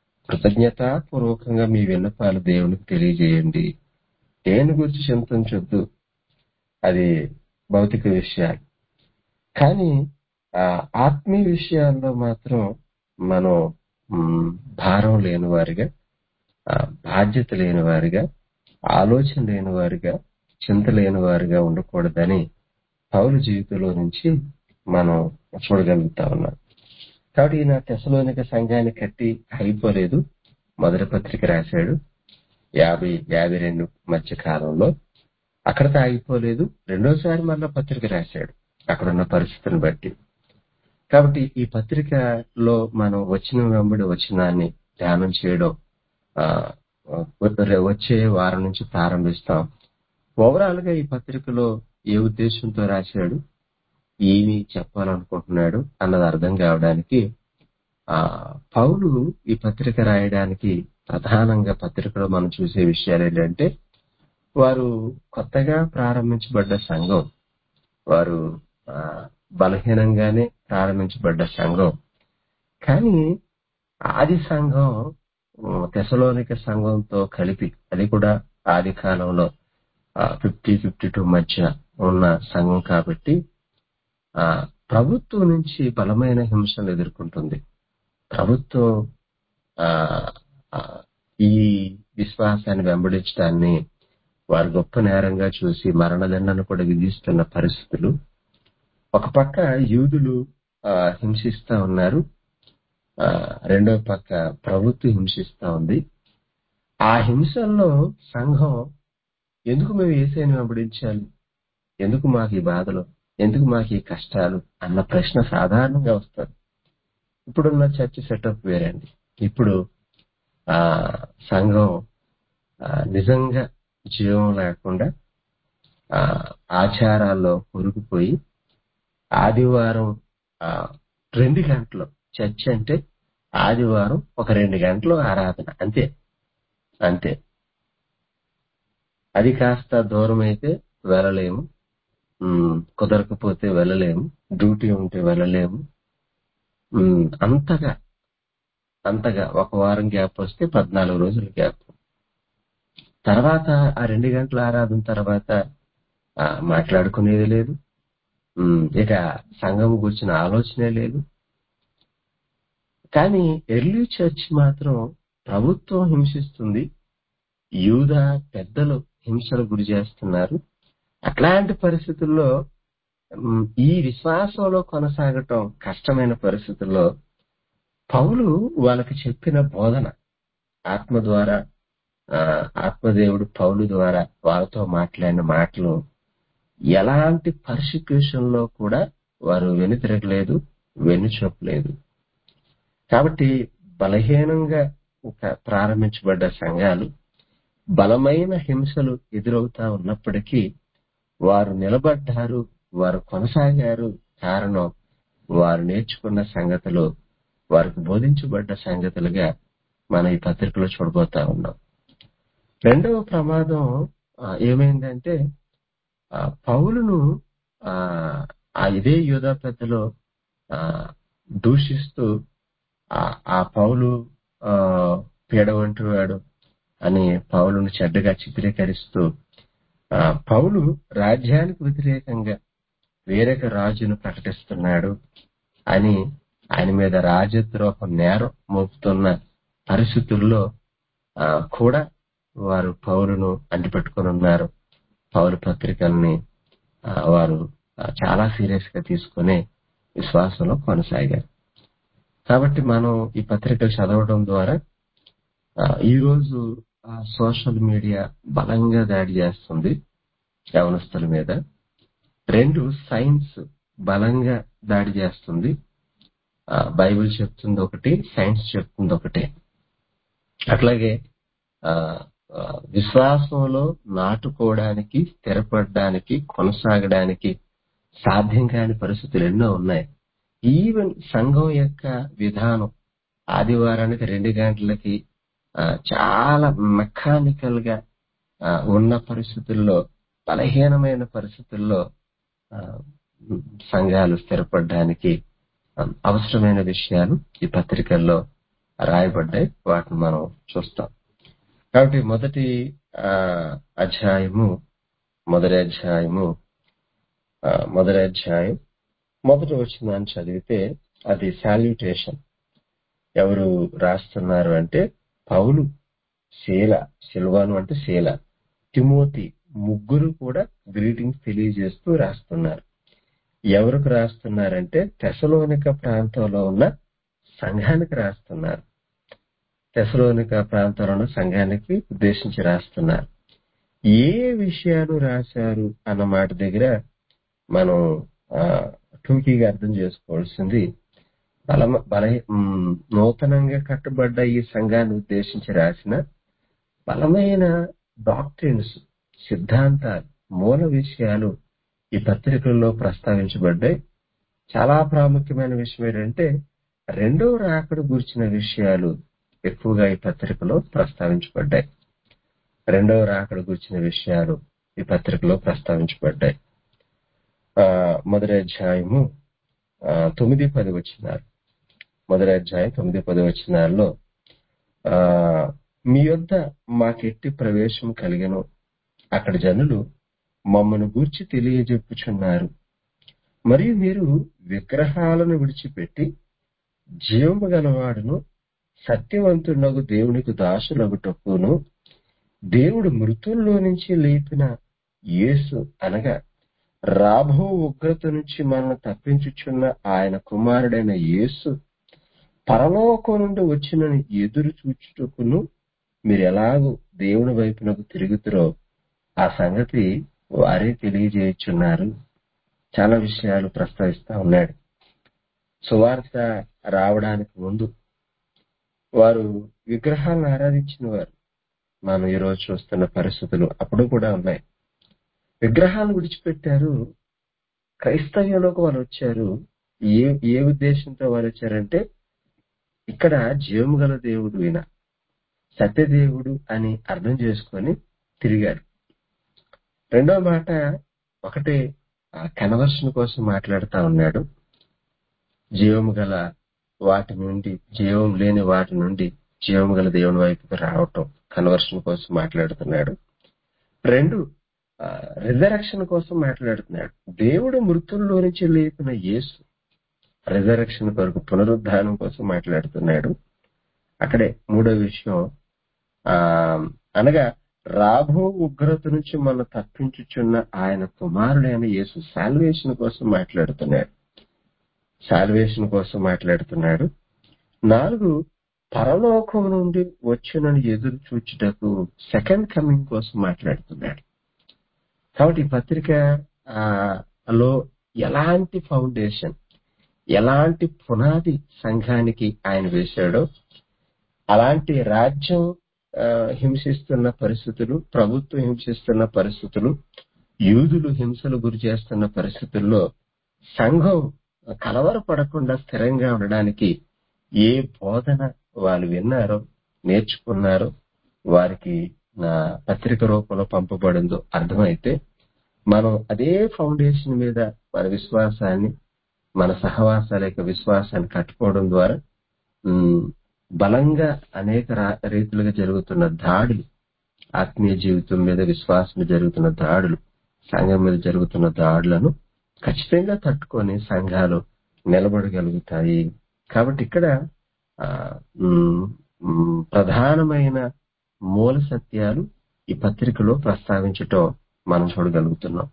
కృతజ్ఞతాపూర్వకంగా మీ విన్నపాలు దేవునికి తెలియజేయండి దేని గురించి చింతించొద్దు అది భౌతిక విషయాలు కానీ ఆ ఆత్మీయ విషయాల్లో మాత్రం మనం మ్, భారం లేని వారిగా ఆ, బాధ్యత లేని వారిగా ఆలోచన లేని వారిగా చింత లేని వారిగా ఉండకూడదని పౌలు జీవితంలో నుంచి మనం చూడగలుగుతా ఉన్నాం కాబట్టి ఈయన తెసలోనిక సంఘాన్ని కట్టి అయిపోలేదు మొదటి పత్రిక రాశాడు యాభై యాభై రెండు మధ్య కాలంలో అక్కడతో ఆగిపోలేదు రెండోసారి మళ్ళా పత్రిక రాశాడు అక్కడున్న పరిస్థితిని బట్టి కాబట్టి ఈ పత్రికలో మనం వచ్చిన వెంబడి వచ్చినాన్ని ధ్యానం చేయడం ఆ, వచ్చే వారం నుంచి ప్రారంభిస్తాం ఓవరాల్ గా ఈ పత్రికలో ఏ ఉద్దేశంతో రాశాడు ఏమి చెప్పాలనుకుంటున్నాడు అన్నది అర్థం కావడానికి ఆ పౌలు ఈ పత్రిక రాయడానికి ప్రధానంగా పత్రికలో మనం చూసే విషయాలు ఏంటంటే వారు కొత్తగా ప్రారంభించబడ్డ సంఘం వారు ఆ, బలహీనంగానే ప్రారంభించబడ్డ సంఘం కానీ ఆది సంఘం తెసలోనిక సంఘంతో కలిపి అది కూడా ఆది కాలంలో ఫిఫ్టీ ఫిఫ్టీ టూ మధ్య ఉన్న సంఘం కాబట్టి ఆ ప్రభుత్వం నుంచి బలమైన హింసలు ఎదుర్కొంటుంది ప్రభుత్వం ఆ ఆ, ఈ విశ్వాసాన్ని వెంబడించడాన్ని వారు గొప్ప నేరంగా చూసి మరణదండను కూడా విధిస్తున్న పరిస్థితులు ఒక పక్క యూదులు ఆ, హింసిస్తా ఉన్నారు ఆ, రెండో పక్క ప్రభుత్వం హింసిస్తా ఉంది ఆ హింసల్లో సంఘం ఎందుకు మేము ఏసైని వెంబడించాలి ఎందుకు మాకు ఈ బాధలు ఎందుకు మాకు ఈ కష్టాలు అన్న ప్రశ్న సాధారణంగా వస్తుంది ఇప్పుడున్న చర్చ్ సెటప్ వేరండి ఇప్పుడు ఆ సంఘం ఆ, నిజంగా జీవం లేకుండా ఆ, ఆచారాల్లో కొరుకుపోయి ఆదివారం ఆ, రెండు గంటలు చర్చ్ అంటే ఆదివారం ఒక రెండు గంటలు ఆరాధన అంతే అంతే అది కాస్త దూరం అయితే వెళ్ళలేము ఉమ్, కుదరకపోతే వెళ్ళలేము డ్యూటీ ఉంటే వెళ్ళలేము ఉమ్, అంతగా అంతగా ఒక వారం గ్యాప్ వస్తే పద్నాలుగు రోజుల గ్యాప్ తర్వాత ఆ రెండు గంటల ఆరాధన తర్వాత ఆ, మాట్లాడుకునేది లేదు ఉమ్, ఇక సంఘం గురించిన ఆలోచనే లేదు కానీ ఎర్లీ చర్చ్ మాత్రం ప్రభుత్వం హింసిస్తుంది యూదా పెద్దలు హింసలు గురి చేస్తున్నారు అట్లాంటి పరిస్థితుల్లో ఉమ్, ఈ విశ్వాసంలో కొనసాగటం కష్టమైన పరిస్థితుల్లో పౌలు వాళ్ళకి చెప్పిన బోధన ఆత్మ ద్వారా ఆ, ఆత్మదేవుడు పౌలు ద్వారా వాళ్ళతో మాట్లాడిన మాటలు ఎలాంటి పర్సిక్యూషన్ లో కూడా వారు వెనుతిరగలేదు వెన్నుచొప్పలేదు కాబట్టి బలహీనంగా ఒక ప్రారంభించబడ్డ సంఘాలు బలమైన హింసలు ఎదురవుతా ఉన్నప్పటికీ వారు నిలబడ్డారు వారు కొనసాగారు కారణం వారు నేర్చుకున్న సంగతులు వారికి బోధించబడ్డ సంగతులుగా మనం ఈ పత్రికలో చూడబోతా ఉన్నాం రెండవ ప్రమాదం ఆ, ఏమైందంటే ఆ, పౌలును ఆ ఆ ఇదే యూదా పెద్దలో ఆ, దూషిస్తూ ఆ ఆ పౌలు ఆ, పీడవంటివాడు అని పౌలును చెడ్డగా చిత్రీకరిస్తూ ఆ, పౌలు రాజ్యానికి వ్యతిరేకంగా వేరొక రాజును ప్రకటిస్తున్నాడు అని ఆయన మీద రాజద్రోహం నేరం మోపుతున్న పరిస్థితుల్లో ఆ, కూడా వారు పౌలును అంటిపెట్టుకుని ఉన్నారు పౌలు పత్రికల్ని ఆ, వారు ఆ, చాలా సీరియస్ గా తీసుకుని విశ్వాసంలో కొనసాగారు కాబట్టి మనం ఈ పత్రికలు చదవడం ద్వారా ఆ, ఈ రోజు ఆ, సోషల్ మీడియా బలంగా దాడి చేస్తుంది యవనస్తుల మీద రెండు సైన్స్ బలంగా దాడి చేస్తుంది ఆ, బైబిల్ చెప్తుంది ఒకటి సైన్స్ చెప్తుంది ఒకటి అట్లాగే ఆ, ఆ, విశ్వాసంలో నాటుకోవడానికి స్థిరపడడానికి కొనసాగడానికి సాధ్యం కాని పరిస్థితులు ఎన్నో ఉన్నాయి ఈవెన్ సంఘం యొక్క విధానం ఆదివారానికి రెండు గంటలకి ఆ, చాలా మెకానికల్ గా ఆ, ఉన్న పరిస్థితుల్లో బలహీనమైన పరిస్థితుల్లో ఆ, సంఘాలు స్థిరపడడానికి ఆ, అవసరమైన విషయాలు ఈ పత్రికల్లో రాయబడ్డాయి వాటిని మనం చూస్తాం కాబట్టి మొదటి ఆ, అధ్యాయము మొదటి అధ్యాయము ఆ, మొదటి అధ్యాయం మొదటి వచ్చిందని చదివితే అది సాల్యుటేషన్ ఎవరు రాస్తున్నారు అంటే పౌలు శీల శిల్వాను అంటే శీల తిమోతి ముగ్గురు కూడా గ్రీటింగ్స్ తెలియజేస్తూ రాస్తున్నారు ఎవరికి రాస్తున్నారంటే తెసలోనిక ప్రాంతంలో ఉన్న సంఘానికి రాస్తున్నారు తెసలోనిక ప్రాంతంలో ఉన్న సంఘానికి ఉద్దేశించి రాస్తున్నారు ఏ విషయాలు రాశారు అన్న మాట దగ్గర మనం ఆ, టూకీగా అర్థం చేసుకోవాల్సింది బలమ బల ఉమ్, నూతనంగా కట్టబడ్డ ఈ సంఘాన్ని ఉద్దేశించి రాసిన బలమైన డాక్ట్రిన్స్ సిద్ధాంతాలు మూల విషయాలు ఈ పత్రికల్లో ప్రస్తావించబడ్డాయి చాలా ప్రాముఖ్యమైన విషయం ఏంటంటే రెండో రాకడ గురించిన విషయాలు ఎక్కువగా ఈ పత్రికలో ప్రస్తావించబడ్డాయి రెండవ రాకడ గురించిన విషయాలు ఈ పత్రికలో ప్రస్తావించబడ్డాయి ఆ, మొదటి అధ్యాయము ఆ, తొమ్మిది పది వచ్చినారు మొదటి అధ్యాయం తొమ్మిది పది వచ్చినాల్లో ఆ, మీ యొద్ద మాకెట్టి ప్రవేశం కలిగను అక్కడ జనులు మమ్మను గూర్చి తెలియజెప్పుచున్నారు మరియు మీరు విగ్రహాలను విడిచిపెట్టి జీవము గలవాడును సత్యవంతునకు దేవునికి దాసులగుటకును దేవుడు మృతుల్లో నుంచి లేపిన యేసు అనగా రాబో ఉగ్రత నుంచి మనల్ని తప్పించుచున్న ఆయన కుమారుడైన యేసు పరలోకం నుండి వచ్చినని ఎదురు చూచుటకును మీరు ఎలాగూ దేవుని వైపునకు తిరుగుతురో ఆ సంగతి వారే తెలియజేయుచున్నారు చాలా విషయాలు ప్రస్తావిస్తా ఉన్నాడు సువార్త రావడానికి ముందు వారు విగ్రహాలను ఆరాధించిన వారు మనం ఈ రోజు చూస్తున్న పరిస్థితులు అప్పుడు కూడా ఉన్నాయి విగ్రహాలను విడిచిపెట్టారు క్రైస్తవ్యంలోకి వాళ్ళు వచ్చారు ఏ ఏ ఉద్దేశంతో వారు వచ్చారంటే ఇక్కడ జీవము గల దేవుడు ఈయన సత్యదేవుడు అని అర్థం చేసుకొని తిరిగారు రెండో మాట ఒకటి కన్వర్షన్ కోసం మాట్లాడుతా ఉన్నాడు జీవము గల వాటి నుండి జీవం లేని వాటి నుండి జీవము గల దేవుని వైపుకి రావటం కన్వర్షన్ కోసం మాట్లాడుతున్నాడు రెండు రిజరక్షన్ కోసం మాట్లాడుతున్నాడు దేవుడు మృతుల్లో నుంచి లేపిన యేసు రిజరక్షన్ కొరకు పునరుద్ధానం కోసం మాట్లాడుతున్నాడు అక్కడే మూడో విషయం ఆ అనగా రాబో ఉగ్రత నుంచి మనం తప్పించుచున్న ఆయన కుమారుడైన యేసు సాల్వేషన్ కోసం మాట్లాడుతున్నాడు సాల్వేషన్ కోసం మాట్లాడుతున్నాడు నాలుగు పరలోకం నుండి వచ్చినని ఎదురు చూచుటకు సెకండ్ కమింగ్ కోసం మాట్లాడుతున్నాడు కాబట్టి ఈ పత్రిక ఆ, లో ఎలాంటి ఫౌండేషన్ ఎలాంటి పునాది సంఘానికి ఆయన వేశాడో అలాంటి రాజ్యం ఆ, హింసిస్తున్న పరిస్థితులు ప్రభుత్వం హింసిస్తున్న పరిస్థితులు యూదులు హింసలు గురి చేస్తున్న పరిస్థితుల్లో సంఘం కలవరపడకుండా స్థిరంగా ఉండడానికి ఏ బోధన వాళ్ళు విన్నారో నేర్చుకున్నారో వారికి నా పత్రిక రూపంలో పంపబడిందో అర్థమైతే మనం అదే ఫౌండేషన్ మీద మన విశ్వాసాన్ని మన సహవాసాల యొక్క విశ్వాసాన్ని కట్టుకోవడం ద్వారా ఉమ్, బలంగా అనేక రా- రీతులుగా జరుగుతున్న దాడులు ఆత్మీయ జీవితం మీద విశ్వాసం మీద జరుగుతున్న దాడులు సంఘం మీద జరుగుతున్న దాడులను ఖచ్చితంగా తట్టుకొని సంఘాలు నిలబడగలుగుతాయి కాబట్టి ఇక్కడ ఆ, ఉమ్, ఉమ్, ప్రధానమైన మూల సత్యాలు ఈ పత్రికలో ప్రస్తావించటం మనం చూడగలుగుతున్నాం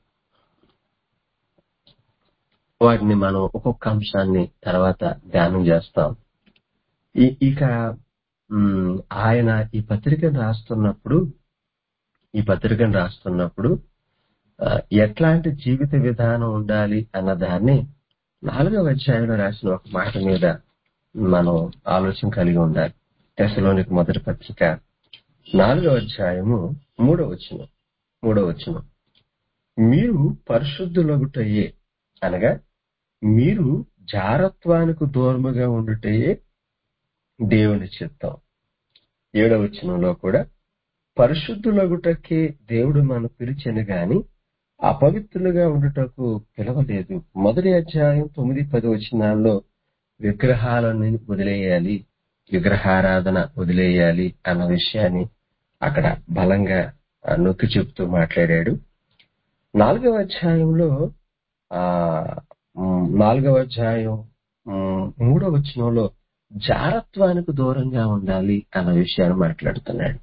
వాటిని మనం ఒక్కొక్క అంశాన్ని తర్వాత ధ్యానం చేస్తాం ఈ- ఇక ఉమ్, ఆయన ఈ పత్రికను రాస్తున్నప్పుడు ఈ పత్రికను రాస్తున్నప్పుడు ఆ, ఎట్లాంటి జీవిత విధానం ఉండాలి అన్న దాన్ని నాలుగవ అధ్యాయంలో రాసిన ఒక మాట మీద మనం ఆలోచన కలిగి ఉండాలి దశలోనికి మొదటి పత్రిక నాలుగవ అధ్యాయము మూడవ వచనం మూడవ వచనం మీరు పరిశుద్ధులగుటయే అనగా మీరు జారత్వానికి దూరముగా ఉండుటయే దేవుని చిత్తం ఏడవ వచనంలో కూడా పరిశుద్ధులగుటకే దేవుడు మనం పిలిచెను గాని అపవిత్రులుగా ఉండుటకు పిలవలేదు మొదటి అధ్యాయం తొమ్మిది పది వచనాల్లో విగ్రహాలను వదిలేయాలి విగ్రహారాధన వదిలేయాలి అన్న విషయాన్ని అక్కడ బలంగా ఆ, నొక్కి చెప్తూ మాట్లాడాడు నాలుగవ అధ్యాయంలో ఆ ఉమ్, నాలుగవ అధ్యాయం ఉమ్, మూడవ వచనంలో జారత్వానికి దూరంగా ఉండాలి అన్న విషయాన్ని మాట్లాడుతున్నాడు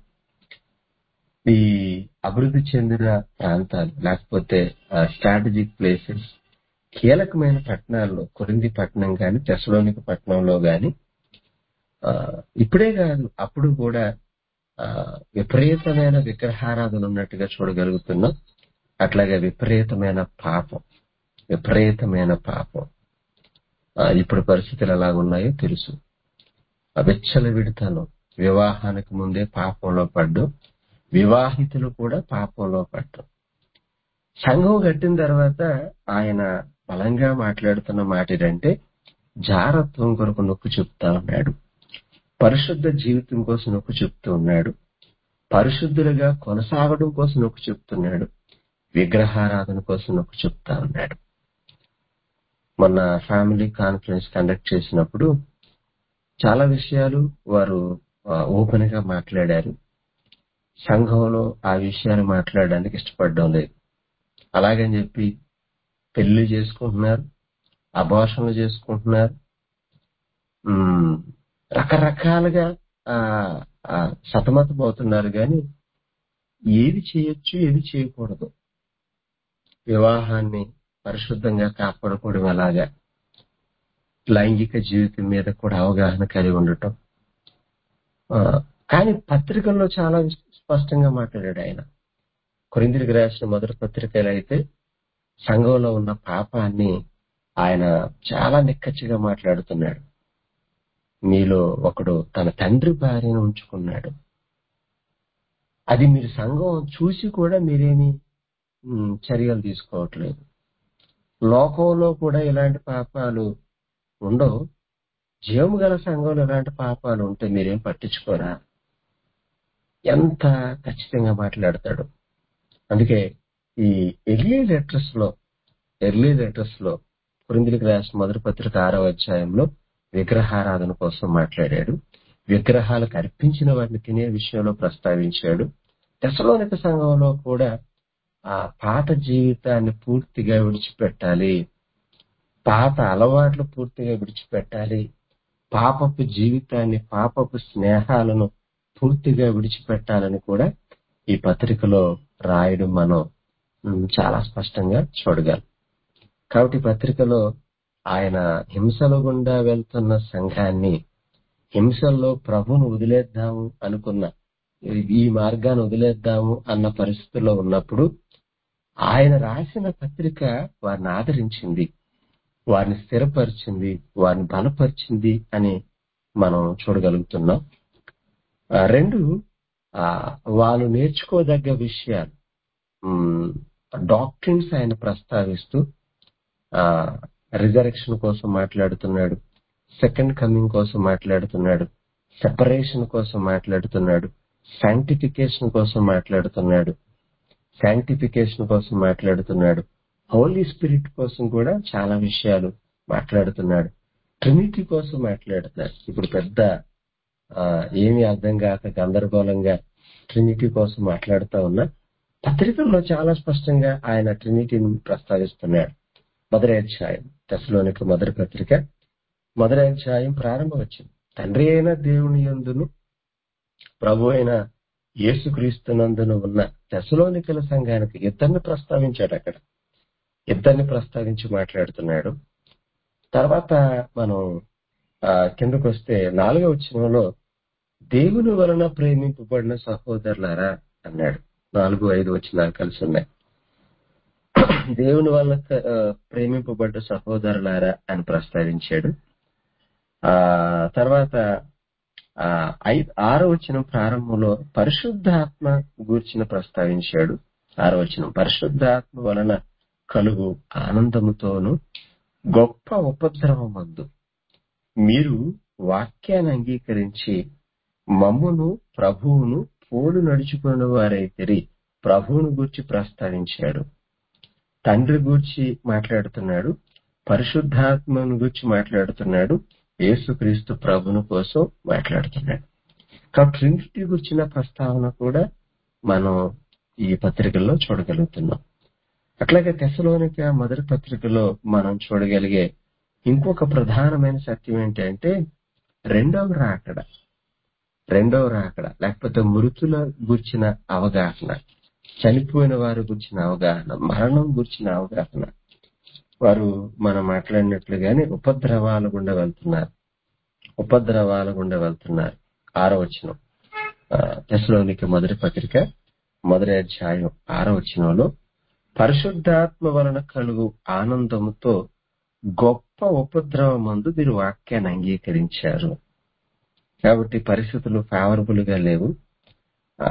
ఈ అభివృద్ధి చెందిన ప్రాంతాలు లేకపోతే స్ట్రాటజిక్ ప్లేసెస్ కీలకమైన పట్టణాల్లో కొరింది పట్టణం గాని తెసలోనిక పట్టణంలో గాని ఆ, ఇప్పుడే కాదు అప్పుడు కూడా ఆ, విపరీతమైన విగ్రహారాధన ఉన్నట్టుగా చూడగలుగుతున్నాం అట్లాగే విపరీతమైన పాపం విపరీతమైన పాపం ఆ, ఇప్పుడు పరిస్థితులు ఎలా ఉన్నాయో తెలుసు విచ్చల విడతనం వివాహానికి ముందే పాపంలో పడ్డు వివాహితులు కూడా పాపంలో పడ్డు సంఘం కట్టిన తర్వాత ఆయన బలంగా మాట్లాడుతున్న మాట ఏంటంటే జారత్వం కొరకు నొక్కు చెప్తా ఉన్నాడు పరిశుద్ధ జీవితం కోసం నొక్కు చెప్తూ ఉన్నాడు పరిశుద్ధులుగా కొనసాగడం కోసం నొక్కు చెప్తున్నాడు విగ్రహారాధన కోసం నొక్కు చెప్తా ఉన్నాడు మొన్న ఫ్యామిలీ కాన్ఫరెన్స్ కండక్ట్ చేసినప్పుడు చాలా విషయాలు వారు ఓపెన్ గా మాట్లాడారు సంఘంలో ఆ విషయాలు మాట్లాడడానికి ఇష్టపడడం లేదు అలాగని చెప్పి పెళ్లి చేసుకుంటున్నారు అభాషణలు చేసుకుంటున్నారు ఉమ్, రకరకాలుగా ఆ, ఆ, సతమతమవుతున్నారు కానీ ఏది చేయొచ్చు ఏది చేయకూడదు వివాహాన్ని పరిశుద్ధంగా కాపాడుకోవడం ఎలాగా లైంగిక జీవితం మీద కూడా అవగాహన కలిగి ఉండటం ఆ, కానీ పత్రికల్లో చాలా స్పష్టంగా మాట్లాడాడు ఆయన కొరిందిరికి రాసిన మొదటి పత్రికలు అయితే సంఘంలో ఉన్న పాపాన్ని ఆయన చాలా నిక్కచ్చిగా మాట్లాడుతున్నాడు మీలో ఒకడు తన తండ్రి భార్యను ఉంచుకున్నాడు అది మీరు సంఘం చూసి కూడా మీరేమి ఉమ్, చర్యలు తీసుకోవట్లేదు లోకంలో కూడా ఇలాంటి పాపాలు ఉండవు జీవము గల సంఘంలో ఇలాంటి పాపాలు ఉంటే మీరేం పట్టించుకోరా ఎంత ఖచ్చితంగా మాట్లాడతాడు అందుకే ఈ ఎర్లీ లెటర్స్ లో ఎర్లీ లెటర్స్ లో కురిందులకు రాసిన మొదటి పత్రిక ఆరో అధ్యాయంలో విగ్రహారాధన కోసం మాట్లాడాడు విగ్రహాలకు అర్పించిన వాటిని తినే విషయంలో ప్రస్తావించాడు దశలోనిక సంఘంలో కూడా ఆ పాత జీవితాన్ని పూర్తిగా విడిచిపెట్టాలి పాత అలవాట్లు పూర్తిగా విడిచిపెట్టాలి పాపపు జీవితాన్ని పాపపు స్నేహాలను పూర్తిగా విడిచిపెట్టాలని కూడా ఈ పత్రికలో రాయడం మనం ఉమ్, చాలా స్పష్టంగా చూడగలం కాబట్టి ఈ పత్రికలో ఆయన హింసల గుండా వెళ్తున్న సంఘాన్ని హింసల్లో ప్రభువును వదిలేద్దాము అనుకున్న ఈ మార్గాన్ని వదిలేద్దాము అన్న పరిస్థితుల్లో ఉన్నప్పుడు ఆయన రాసిన పత్రిక వారిని ఆదరించింది వారిని స్థిరపరిచింది వారిని బలపరిచింది అని మనం చూడగలుగుతున్నాం ఆ, రెండు ఆ, వాళ్ళు నేర్చుకోదగ్గ విషయాలు డాక్ట్రిన్స్ ఆయన ప్రస్తావిస్తూ రిజరెక్షన్ కోసం మాట్లాడుతున్నాడు సెకండ్ కమింగ్ కోసం మాట్లాడుతున్నాడు సెపరేషన్ కోసం మాట్లాడుతున్నాడు శాంటిఫికేషన్ కోసం మాట్లాడుతున్నాడు శాంటిఫికేషన్ కోసం మాట్లాడుతున్నాడు హోలీ స్పిరిట్ కోసం కూడా చాలా విషయాలు మాట్లాడుతున్నాడు ట్రినిటీ కోసం మాట్లాడుతున్నాడు ఇప్పుడు పెద్ద ఆ, ఏమీ అర్థం కాక గందరగోళంగా ట్రినిటీ కోసం మాట్లాడుతూ ఉన్నా పత్రికల్లో చాలా స్పష్టంగా ఆయన ట్రినిటీని ప్రస్తావిస్తున్నాడు మొదటి అధ్యాయం దశలోనికి మొదటి పత్రిక మొదటి అధ్యాయం ప్రారంభం వచ్చింది తండ్రి అయిన దేవుని యందును ప్రభు అయిన యేసుక్రీస్తునందును ఉన్న దశలోనికల సంఘానికి ఇద్దరిని ప్రస్తావించాడు అక్కడ ఇద్దరిని ప్రస్తావించి మాట్లాడుతున్నాడు తర్వాత మనం ఆ, కిందకు వస్తే నాలుగో వచనంలో దేవుని వలన ప్రేమింపబడిన సహోదరులారా అన్నాడు నాలుగు ఐదు వచనాలు కలిసి ఉన్నాయి దేవుని వలన ఆ, ప్రేమింపబడ్డ సహోదరులారా అని ప్రస్తావించాడు ఆ తర్వాత ఆ ఐదు ఆరో వచనం ప్రారంభంలో పరిశుద్ధాత్మ గూర్చిన ప్రస్తావించాడు ఆరో వచనం పరిశుద్ధాత్మ వలన కలుగు ఆనందముతోను గొప్ప ఉపద్రవమందు మీరు వాక్యాన్ని అంగీకరించి మమ్మును ప్రభువును పోడు నడుచుకున్న వారైతే ప్రభువును గూర్చి ప్రస్తావించాడు తండ్రి గూర్చి మాట్లాడుతున్నాడు పరిశుద్ధాత్మను గూర్చి మాట్లాడుతున్నాడు యేసుక్రీస్తు ప్రభును కోసం మాట్లాడుతున్నాడు కాబట్టి ట్రినిటీ గురించిన ప్రస్తావన కూడా మనం ఈ పత్రికల్లో చూడగలుగుతున్నాం అట్లాగే తెసలోనిక మొదటి పత్రికలో మనం చూడగలిగే ఇంకొక ప్రధానమైన సత్యం ఏంటంటే రెండవ రాకడ రెండవ రాకడ లేకపోతే మృతుల గుర్చిన అవగాహన చనిపోయిన వారి గురించిన అవగాహన మరణం గురించిన అవగాహన వారు మనం మాట్లాడినట్లుగానే ఉపద్రవాల గుండా వెళ్తున్నారు ఉపద్రవాల గుండా వెళ్తున్నారు ఆరో వచనం తెసలోనికి మొదటి పత్రిక మొదటి అధ్యాయం ఆరో వచనంలో పరిశుద్ధాత్మ వలన కలుగు ఆనందముతో గొప్ప ఉపద్రవమందు మీరు వాక్యాన్ని అంగీకరించారు కాబట్టి పరిస్థితులు ఫేవరబుల్ గా లేవు ఆ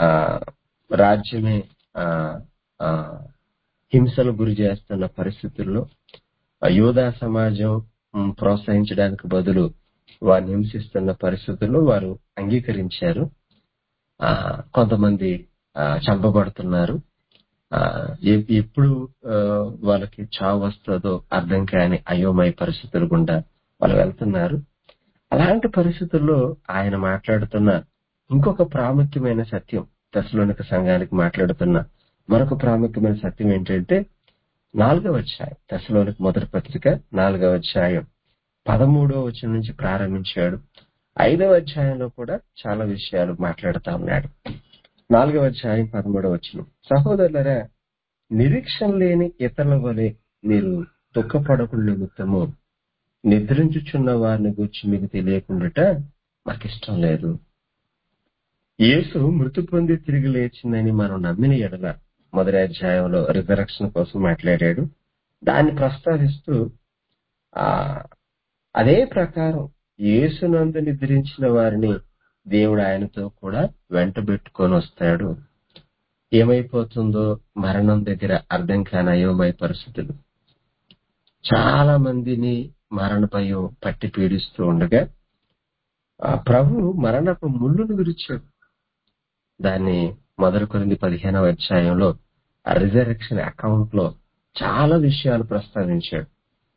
రాజ్యమే ఆ ఆ హింసలు గురి చేస్తున్న పరిస్థితుల్లో ఆ యోధా సమాజం ఉమ్, ప్రోత్సహించడానికి బదులు వారిని హింసిస్తున్న పరిస్థితుల్లో వారు అంగీకరించారు ఆ కొంతమంది ఆ, చంపబడుతున్నారు ఆ, ఎ- ఎప్పుడు ఆ, వాళ్ళకి చావు వస్తుందో అర్థం కాని అయోమయ పరిస్థితులు గుండా వాళ్ళు వెళ్తున్నారు అలాంటి పరిస్థితుల్లో ఆయన మాట్లాడుతున్న ఇంకొక ప్రాముఖ్యమైన సత్యం దశలోనిక సంఘానికి మాట్లాడుతున్న మరొక ప్రాముఖ్యమైన సత్యం ఏంటంటే నాలుగవ అధ్యాయం దశలోనికి మొదటి పత్రిక నాలుగవ అధ్యాయం పదమూడవ వచనం నుంచి ప్రారంభించాడు ఐదవ అధ్యాయంలో కూడా చాలా విషయాలు మాట్లాడుతా ఉన్నాడు నాలుగవ అధ్యాయం పదమూడవ వచనం సహోదరులరా నిరీక్షణ లేని ఇతరుల వలె మీరు దుఃఖపడకుల నిమిత్తము నిద్రించుచున్న వారిని గురించి మీకు తెలియకుండాట మాకు ఇష్టం లేదు యేసు మృతి పొంది తిరిగి లేచిందని మనం నమ్మిన ఎడల మొదటి అధ్యాయంలో రిజరక్షన్ కోసం మాట్లాడాడు దాన్ని ప్రస్తావిస్తూ ఆ అదే ప్రకారం యేసునందు నిద్రించిన వారిని దేవుడు ఆయనతో కూడా వెంటబెట్టుకొని వస్తాడు ఏమైపోతుందో మరణం దగ్గర అర్థం కాని అయోమయ పరిస్థితులు చాలా మందిని మరణ భయం పట్టి పీడిస్తూ ఉండగా ఆ ప్రభు మరణపు ముళ్ళును విరిచాడు దాన్ని మొదటి కొరింది పదిహేనవ అధ్యాయంలో రిజర్వేషన్ అకౌంట్ లో చాలా విషయాలు ప్రస్తావించాడు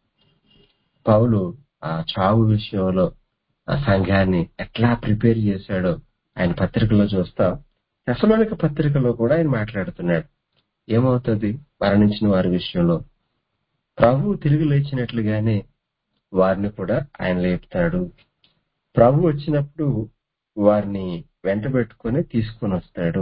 పౌలు ఆ చావు విషయంలో ఆ సంఘాన్ని ఎట్లా ప్రిపేర్ చేశాడో ఆయన పత్రికలో చూస్తాం దశలోనిక పత్రికలో కూడా ఆయన మాట్లాడుతున్నాడు ఏమవుతుంది మరణించిన వారి విషయంలో ప్రభు తిరిగి లేచినట్లుగానే వారిని కూడా ఆయన లేపుతాడు ప్రభు వచ్చినప్పుడు వారిని వెంట పెట్టుకుని తీసుకొని వస్తాడు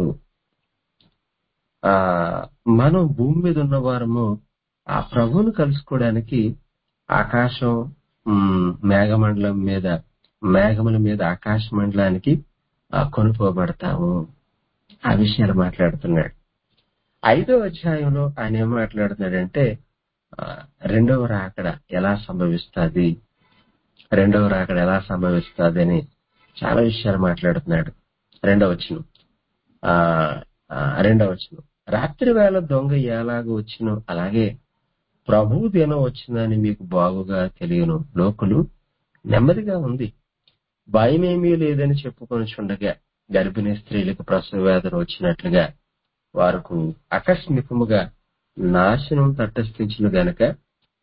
ఆ మనం భూమి మీద ఉన్న వారము ఆ ప్రభువును కలుసుకోవడానికి ఆకాశం ఉమ్, మేఘమండలం మీద మేఘముల మీద ఆకాశ మండలానికి ఆ, కొనుక్కోబడతాము ఆ విషయాలు మాట్లాడుతున్నాడు ఐదో అధ్యాయంలో ఆయన ఏం మాట్లాడుతున్నాడంటే ఆ, రెండవ రాకడ ఎలా సంభవిస్తుంది రెండవ రాకడ ఎలా సంభవిస్తుంది అని చాలా విషయాలు మాట్లాడుతున్నాడు రెండవ వచనం ఆ ఆ, రెండవ వచనం రాత్రి వేళ దొంగ ఎలాగ వచ్చినో అలాగే ప్రభు దినం వచ్చిందని మీకు బాగుగా తెలియను లోకులు నెమ్మదిగా ఉంది భయమేమీ లేదని చెప్పుకొని చుండగా గర్భిణీ స్త్రీలకు ప్రసవ వేదన వచ్చినట్లుగా వారికి ఆకస్మికముగా నాశనం తటస్థించిన గనక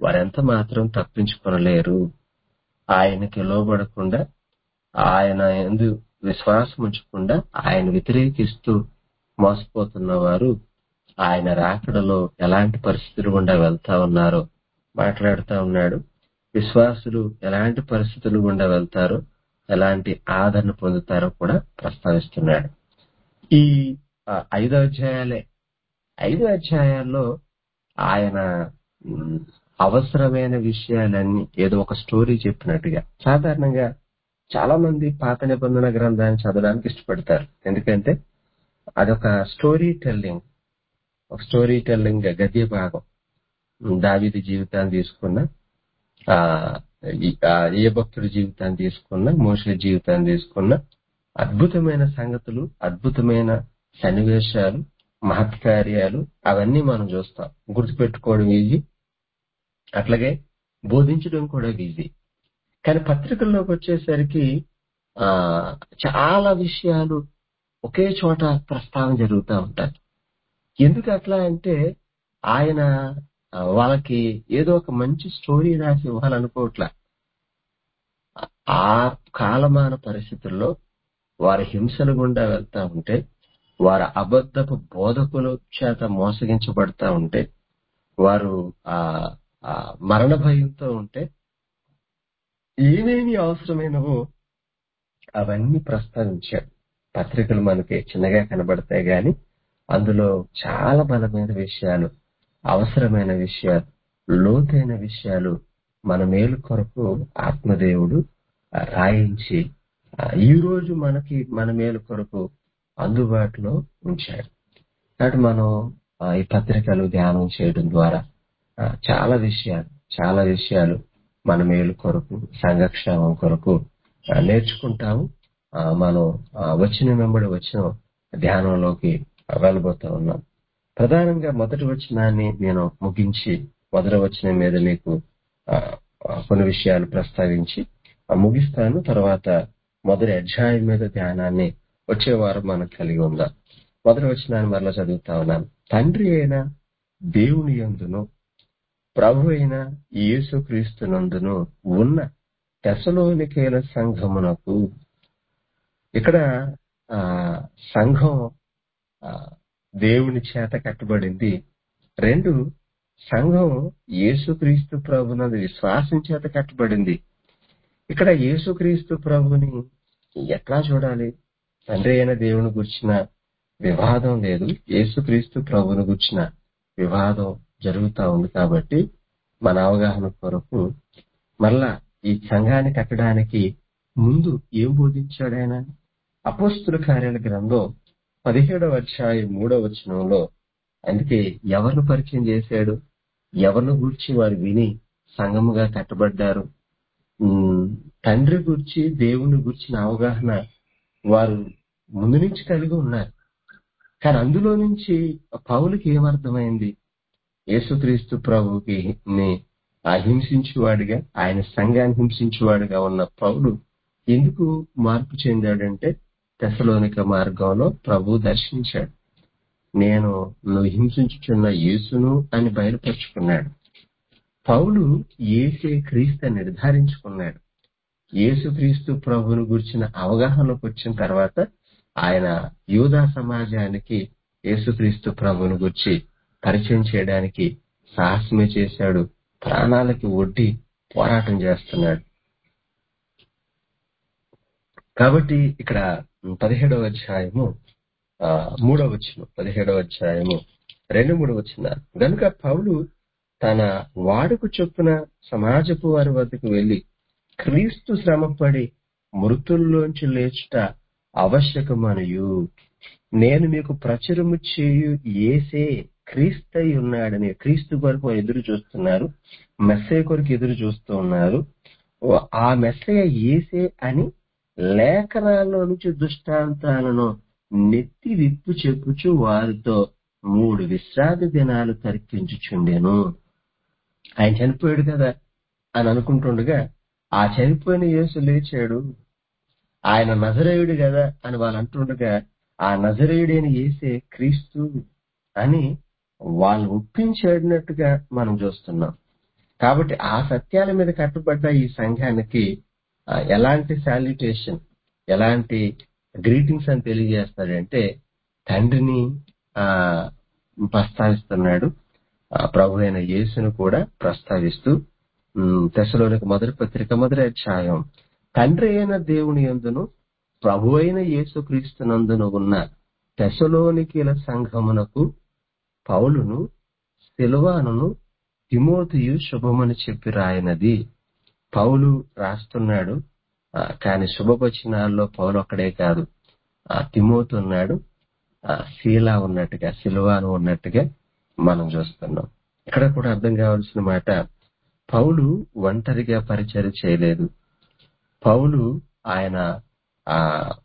వారెంత మాత్రం తప్పించుకొనలేరు ఆయనకి లోబడకుండా ఆయన ఎందు విశ్వాసం ఉంచకుండా ఆయన వ్యతిరేకిస్తూ మోసపోతున్న వారు ఆయన రాకడలో ఎలాంటి పరిస్థితులు గుండా వెళ్తా ఉన్నారో మాట్లాడుతా ఉన్నాడు విశ్వాసులు ఎలాంటి పరిస్థితులు గుండా వెళ్తారో ఎలాంటి ఆదరణ పొందుతారో కూడా ప్రస్తావిస్తున్నాడు ఈ ఆ, ఐదు అధ్యాయాలే ఐదు అధ్యాయాల్లో ఆయన మ్, అవసరమైన విషయాలన్నీ ఏదో ఒక స్టోరీ చెప్పినట్టుగా సాధారణంగా చాలా మంది పాత నిబంధన గ్రంథాన్ని చదవడానికి ఇష్టపడతారు ఎందుకంటే అదొక స్టోరీ టెల్లింగ్ ఒక స్టోరీ టెల్లింగ్ గద్య భాగం దావిది జీవితాన్ని తీసుకున్న ఆ ఈ- ఆ ఏ భక్తుడి జీవితాన్ని తీసుకున్న మోషే జీవితాన్ని తీసుకున్న అద్భుతమైన సంగతులు అద్భుతమైన సన్నివేశాలు మహత్కార్యాలు అవన్నీ మనం చూస్తాం గుర్తుపెట్టుకోవడం ఈజీ అట్లాగే బోధించడం కూడా ఈజీ కానీ పత్రికల్లోకి వచ్చేసరికి ఆ చాలా విషయాలు ఒకే చోట ప్రస్తావన జరుగుతూ ఉంటాయి ఎందుకు అట్లా అంటే ఆయన ఆ, వాళ్ళకి ఏదో ఒక మంచి స్టోరీ రాసి ఇవ్వాలనుకోవట్లా ఆ కాలమాన పరిస్థితుల్లో వారి హింసల గుండా వెళ్తా ఉంటే వారి అబద్ధపు బోధకుల చేత మోసగించబడతా ఉంటే వారు ఆ ఆ మరణ భయంతో ఉంటే ఏమేమి అవసరమైనవో అవన్నీ ప్రస్తావించాడు పత్రికలు మనకి చిన్నగా కనబడతాయి గాని అందులో చాలా బలమైన విషయాలు అవసరమైన విషయాలు లోతైన విషయాలు మన మేలు కొరకు ఆత్మదేవుడు ఆ, రాయించి ఆ, ఈ రోజు మనకి మన మేలు కొరకు అందుబాటులో ఉంచాడు కాబట్టి మనం ఆ, ఈ పత్రికలు ధ్యానం చేయడం ద్వారా ఆ, చాలా విషయాలు చాలా విషయాలు మన మేలు కొరకు సంఘక్షేమం కొరకు ఆ, నేర్చుకుంటాము ఆ, మనం ఆ, వచ్చిన వెంబడి వచ్చిన ధ్యానంలోకి వెళ్ళబోతా ఉన్నాం ప్రధానంగా మొదటి వచనాన్ని నేను ముగించి మొదటి వచనం మీద మీకు ఆ, ఆ, కొన్ని విషయాలు ప్రస్తావించి ఆ, ముగిస్తాను తర్వాత మొదటి అధ్యాయం మీద ధ్యానాన్ని వచ్చే వారం మనం కలిగి ఉందాం మొదటి వచనాన్ని మరలా చదువుతా ఉన్నాను తండ్రి అయిన దేవుని యందును ప్రభు అయిన యేసుక్రీస్తునందును ఉన్న తెసలోనికేల సంఘమునకు ఇక్కడ ఆ సంఘం ఆ, దేవుని చేత కట్టబడింది రెండు సంఘం యేసుక్రీస్తు ప్రభునందు విశ్వాసం చేత కట్టబడింది ఇక్కడ యేసుక్రీస్తు ప్రభుని ఎట్లా చూడాలి తండ్రి అయిన దేవుని గురించిన వివాదం లేదు యేసుక్రీస్తు ప్రభుని గురించిన వివాదం జరుగుతా ఉంది కాబట్టి మన అవగాహన కొరకు మరలా ఈ సంఘాన్ని కట్టడానికి ముందు ఏం బోధించాడు ఆయన అపోస్తుల కార్యాల గ్రంథం పదిహేడవ అధ్యాయం మూడవ వచనంలో అందుకే ఎవరిని పరిచయం చేశాడు ఎవరిని గూర్చి వారు విని సంఘముగా కట్టబడ్డారు ఉమ్, తండ్రి గురించి దేవుని గురించిన అవగాహన వారు ముందు నుంచి కలిగి ఉన్నారు కానీ అందులో నుంచి పౌలకి ఏమర్థమైంది యేసుక్రీస్తు ప్రభుకి ని అహింసించువాడిగా ఆయన సంఘాన్ని హింసించువాడిగా ఉన్న పౌలు ఎందుకు మార్పు చెందాడంటే తెసలోనిక మార్గంలో ప్రభు దర్శించాడు నేను నువ్వు హింసించుచున్న యేసును అని బయలుపరుచుకున్నాడు పౌలు ఏసే క్రీస్తు అని నిర్ధారించుకున్నాడు యేసుక్రీస్తు ప్రభువును గురించిన అవగాహనలోకి వచ్చిన తర్వాత ఆయన యూదా సమాజానికి యేసుక్రీస్తు ప్రభువును గురించి పరిచయం చేయడానికి సాహసమే చేశాడు ప్రాణాలకి ఒడ్డి పోరాటం చేస్తున్నాడు కాబట్టి ఇక్కడ పదిహేడవ అధ్యాయము ఆ, మూడవ వచనం పదిహేడవ అధ్యాయము రెండు మూడు వచ్చిన గనుక పౌలు తన వాడుకు చొప్పున సమాజపు వారి వద్దకు వెళ్లి క్రీస్తు శ్రమపడి మృతుల్లోంచి లేచుట ఆవశ్యకమనియు నేను మీకు ప్రచురము చేయు ఏసే క్రీస్తై ఉన్నాడని క్రీస్తు కొరకు ఎదురు చూస్తున్నారు మెస్సయ్య కొరకు ఎదురు చూస్తూ ఉన్నారు ఓ, ఆ మెస్సయ్య ఏసే అని లేఖనాల్లో నుంచి దృష్టాంతాలను నెత్తి విప్పు చెప్పుచు వారితో మూడు విశ్రాంతి దినాలు తర్కించుచుండెను ఆయన చనిపోయాడు కదా అని అనుకుంటుండగా ఆ చనిపోయిన యేసు లేచాడు ఆయన నజరేయుడు కదా అని వాళ్ళు అంటుండగా ఆ నజరేయుడైన యేసే క్రీస్తు అని వాళ్ళు ఒప్పించేడినట్టుగా మనం చూస్తున్నాం కాబట్టి ఆ సత్యాల మీద కట్టుబడ్డ ఈ సంఘానికి ఆ, ఎలాంటి శాల్యుటేషన్ ఎలాంటి గ్రీటింగ్స్ అని తెలియజేస్తాడంటే తండ్రిని ఆ ప్రస్తావిస్తున్నాడు ఆ, ప్రభు అయిన యేసును కూడా ప్రస్తావిస్తూ తెశలోనికి మొదటి పత్రిక మొదటి అధ్యాయం తండ్రి అయిన దేవుని యందును ప్రభు అయిన యేసుక్రీస్తునందును ఉన్న తెశలోనికిల సంఘమునకు పౌలును సిల్వానును తిమోతియు శుభమని చెప్పి రాయనది పౌలు రాస్తున్నాడు ఆ, కానీ శుభవచనాల్లో పౌలు ఒక్కడే కాదు ఆ, తిమోతి ఉన్నాడు ఆ, శీలా ఉన్నట్టుగా సిల్వాను ఉన్నట్టుగా మనం చూస్తున్నాం ఇక్కడ కూడా అర్థం కావాల్సిన మాట పౌలు ఒంటరిగా పరిచయం చేయలేదు పౌలు ఆయన ఆ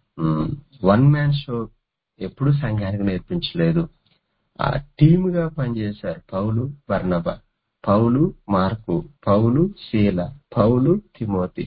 వన్ మ్యాన్ షో ఎప్పుడు సంఘానికి నేర్పించలేదు ఆ టీముగా పనిచేశారు పౌలు బర్నబ పౌలు మార్కు పౌలు శీల పౌలు తిమోతి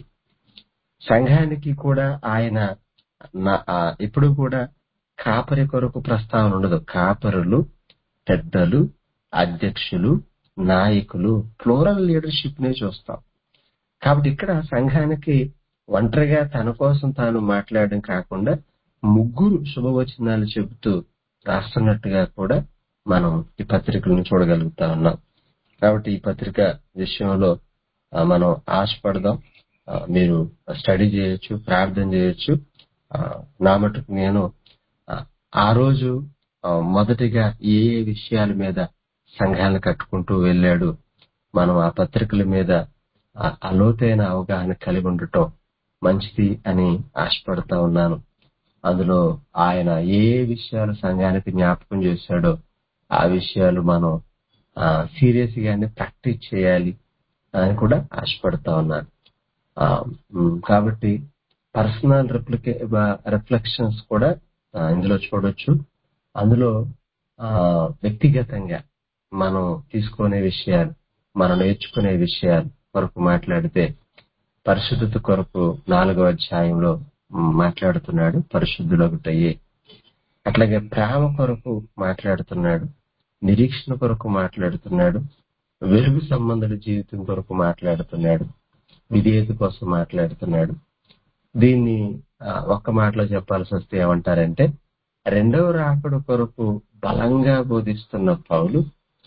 సంఘానికి కూడా ఆయన నా- ఆ, ఎప్పుడు కూడా కాపరి కొరకు ప్రస్తావన ఉండదు కాపరులు పెద్దలు అధ్యక్షులు నాయకులు ఫ్లోరల్ లీడర్షిప్ నే చూస్తాం కాబట్టి ఇక్కడ సంఘానికి ఒంటరిగా తన కోసం తాను మాట్లాడడం కాకుండా ముగ్గురు శుభవచనాలు చెబుతూ రాస్తున్నట్టుగా కూడా మనం ఈ పత్రికలను చూడగలుగుతా ఉన్నాం కాబట్టి ఈ పత్రిక విషయంలో ఆ, మనం ఆశపడదాం ఆ, మీరు స్టడీ చేయొచ్చు ప్రార్థన చేయొచ్చు ఆ, నా మటుకు నేను ఆ, ఆ రోజు ఆ, మొదటిగా ఏ ఏ విషయాల మీద సంఘాలను కట్టుకుంటూ వెళ్ళాడు మనం ఆ పత్రికల మీద ఆ- ఆ లోతైన అవగాహన కలిగి ఉండటం మంచిది అని ఆశపడతా ఉన్నాను అందులో ఆయన ఏ ఏ విషయాలు సంఘానికి జ్ఞాపకం చేశాడో ఆ విషయాలు మనం సీరియస్ గానే ప్రాక్టీస్ చేయాలి అని కూడా ఆశపడతా ఉన్నాను ఆ, ఉమ్, కాబట్టి పర్సనల్ రిప్లికే రిఫ్లెక్షన్స్ కూడా ఆ, ఇందులో చూడొచ్చు అందులో ఆ, వ్యక్తిగతంగా మనం తీసుకునే విషయాలు మనం నేర్చుకునే విషయాలు కొరకు మాట్లాడితే పరిశుద్ధత కొరకు నాలుగో అధ్యాయంలో ఉమ్, మాట్లాడుతున్నాడు పరిశుద్ధులొకటయ్యే అట్లాగే ప్రేమ కొరకు మాట్లాడుతున్నాడు నిరీక్షణ కొరకు మాట్లాడుతున్నాడు వెలుగు సంబంధుల జీవితం కొరకు మాట్లాడుతున్నాడు విధేయత కోసం మాట్లాడుతున్నాడు దీన్ని ఆ, ఒక్క మాటలో చెప్పాల్సి వస్తే ఏమంటారంటే రెండవ రాకడ కొరకు బలంగా బోధిస్తున్న పౌలు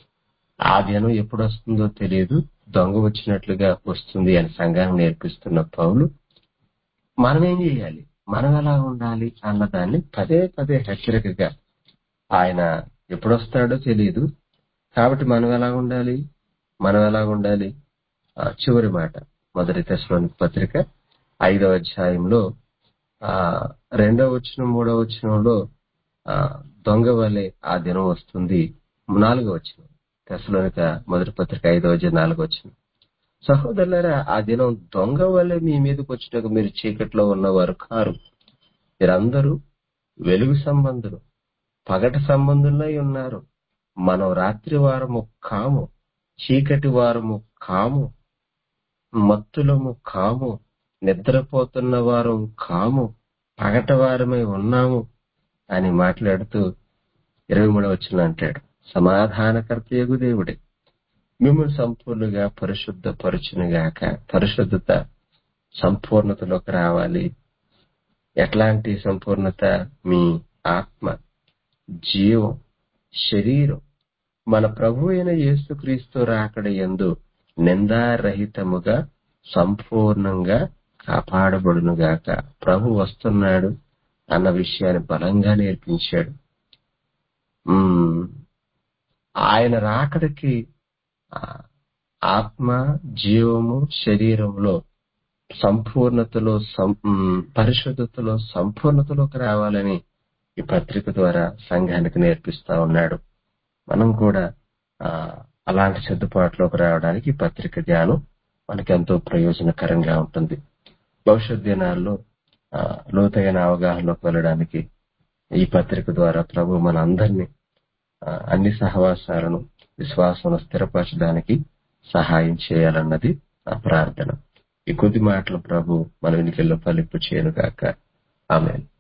ఆ దినం ఎప్పుడు వస్తుందో తెలియదు దొంగ వచ్చినట్లుగా వస్తుంది అని సంఘాన్ని నేర్పిస్తున్న పౌలు మనం ఏం చేయాలి మనం ఎలా ఉండాలి అన్నదాన్ని పదే పదే హెచ్చరికగా ఆయన ఎప్పుడు వస్తాడో తెలియదు కాబట్టి మనం ఎలా ఉండాలి మనం ఎలా ఉండాలి ఆ, చివరి మాట మొదటి తెశలోని పత్రిక ఐదవ అధ్యాయంలో ఆ రెండవ వచనం మూడవ వచనంలో ఆ, దొంగ వలె ఆ దినం వస్తుంది నాలుగవ వచనం తెశలోనిక మొదటి పత్రిక ఐదవ అధ్యాయం నాలుగవ వచనం సహోదరులారా ఆ దినం దొంగ వలె మీ మీదకి వచ్చినకు మీరు చీకట్లో ఉన్నవారు కారు మీరందరూ వెలుగు సంబంధులు పగటి సంబంధులై ఉన్నారు మనం రాత్రి వారము కాము చీకటి వారము కాము మత్తులము కాము నిద్రపోతున్న వారం కాము పగట వారమై ఉన్నాము అని మాట్లాడుతూ ఇరవై మూడవ వచ్చిన అంటాడు సమాధానకర్త యగు దేవుడే మిమ్మల్ని సంపూర్ణంగా పరిశుద్ధ పరుచునుగాక పరిశుద్ధత సంపూర్ణతలోకి రావాలి ఎట్లాంటి సంపూర్ణత మీ ఆత్మ జీవం శరీరం మన ప్రభు అయిన యేసుక్రీస్తు రాకడ యందు నిందారహితముగా సంపూర్ణంగా కాపాడబడునుగాక ప్రభు వస్తున్నాడు అన్న విషయాన్ని బలంగా నేర్పించాడు ఉమ్, ఆయన రాకడికి ఆ, ఆత్మ జీవము శరీరంలో సంపూర్ణతలో సం- ఉమ్, పరిశుద్ధతలో సంపూర్ణతలోకి రావాలని ఈ పత్రిక ద్వారా సంఘానికి నేర్పిస్తా ఉన్నాడు మనం కూడా ఆ, అలాంటి సిద్ధపాటులోకి రావడానికి ఈ పత్రిక ధ్యానం మనకి ఎంతో ప్రయోజనకరంగా ఉంటుంది భవిష్యత్ దినాల్లో ఆ, లోతైన అవగాహనలోకి వెళ్ళడానికి ఈ పత్రిక ద్వారా ప్రభు మన అందరినీ ఆ, అన్ని సహవాసాలను విశ్వాసంలో స్థిరపరచడానికి సహాయం చేయాలన్నది నా ప్రార్థన ఈ కొద్ది మాటలు ప్రభు మన వెనుకల్లో ఫలింపు చేయను గాక ఆమె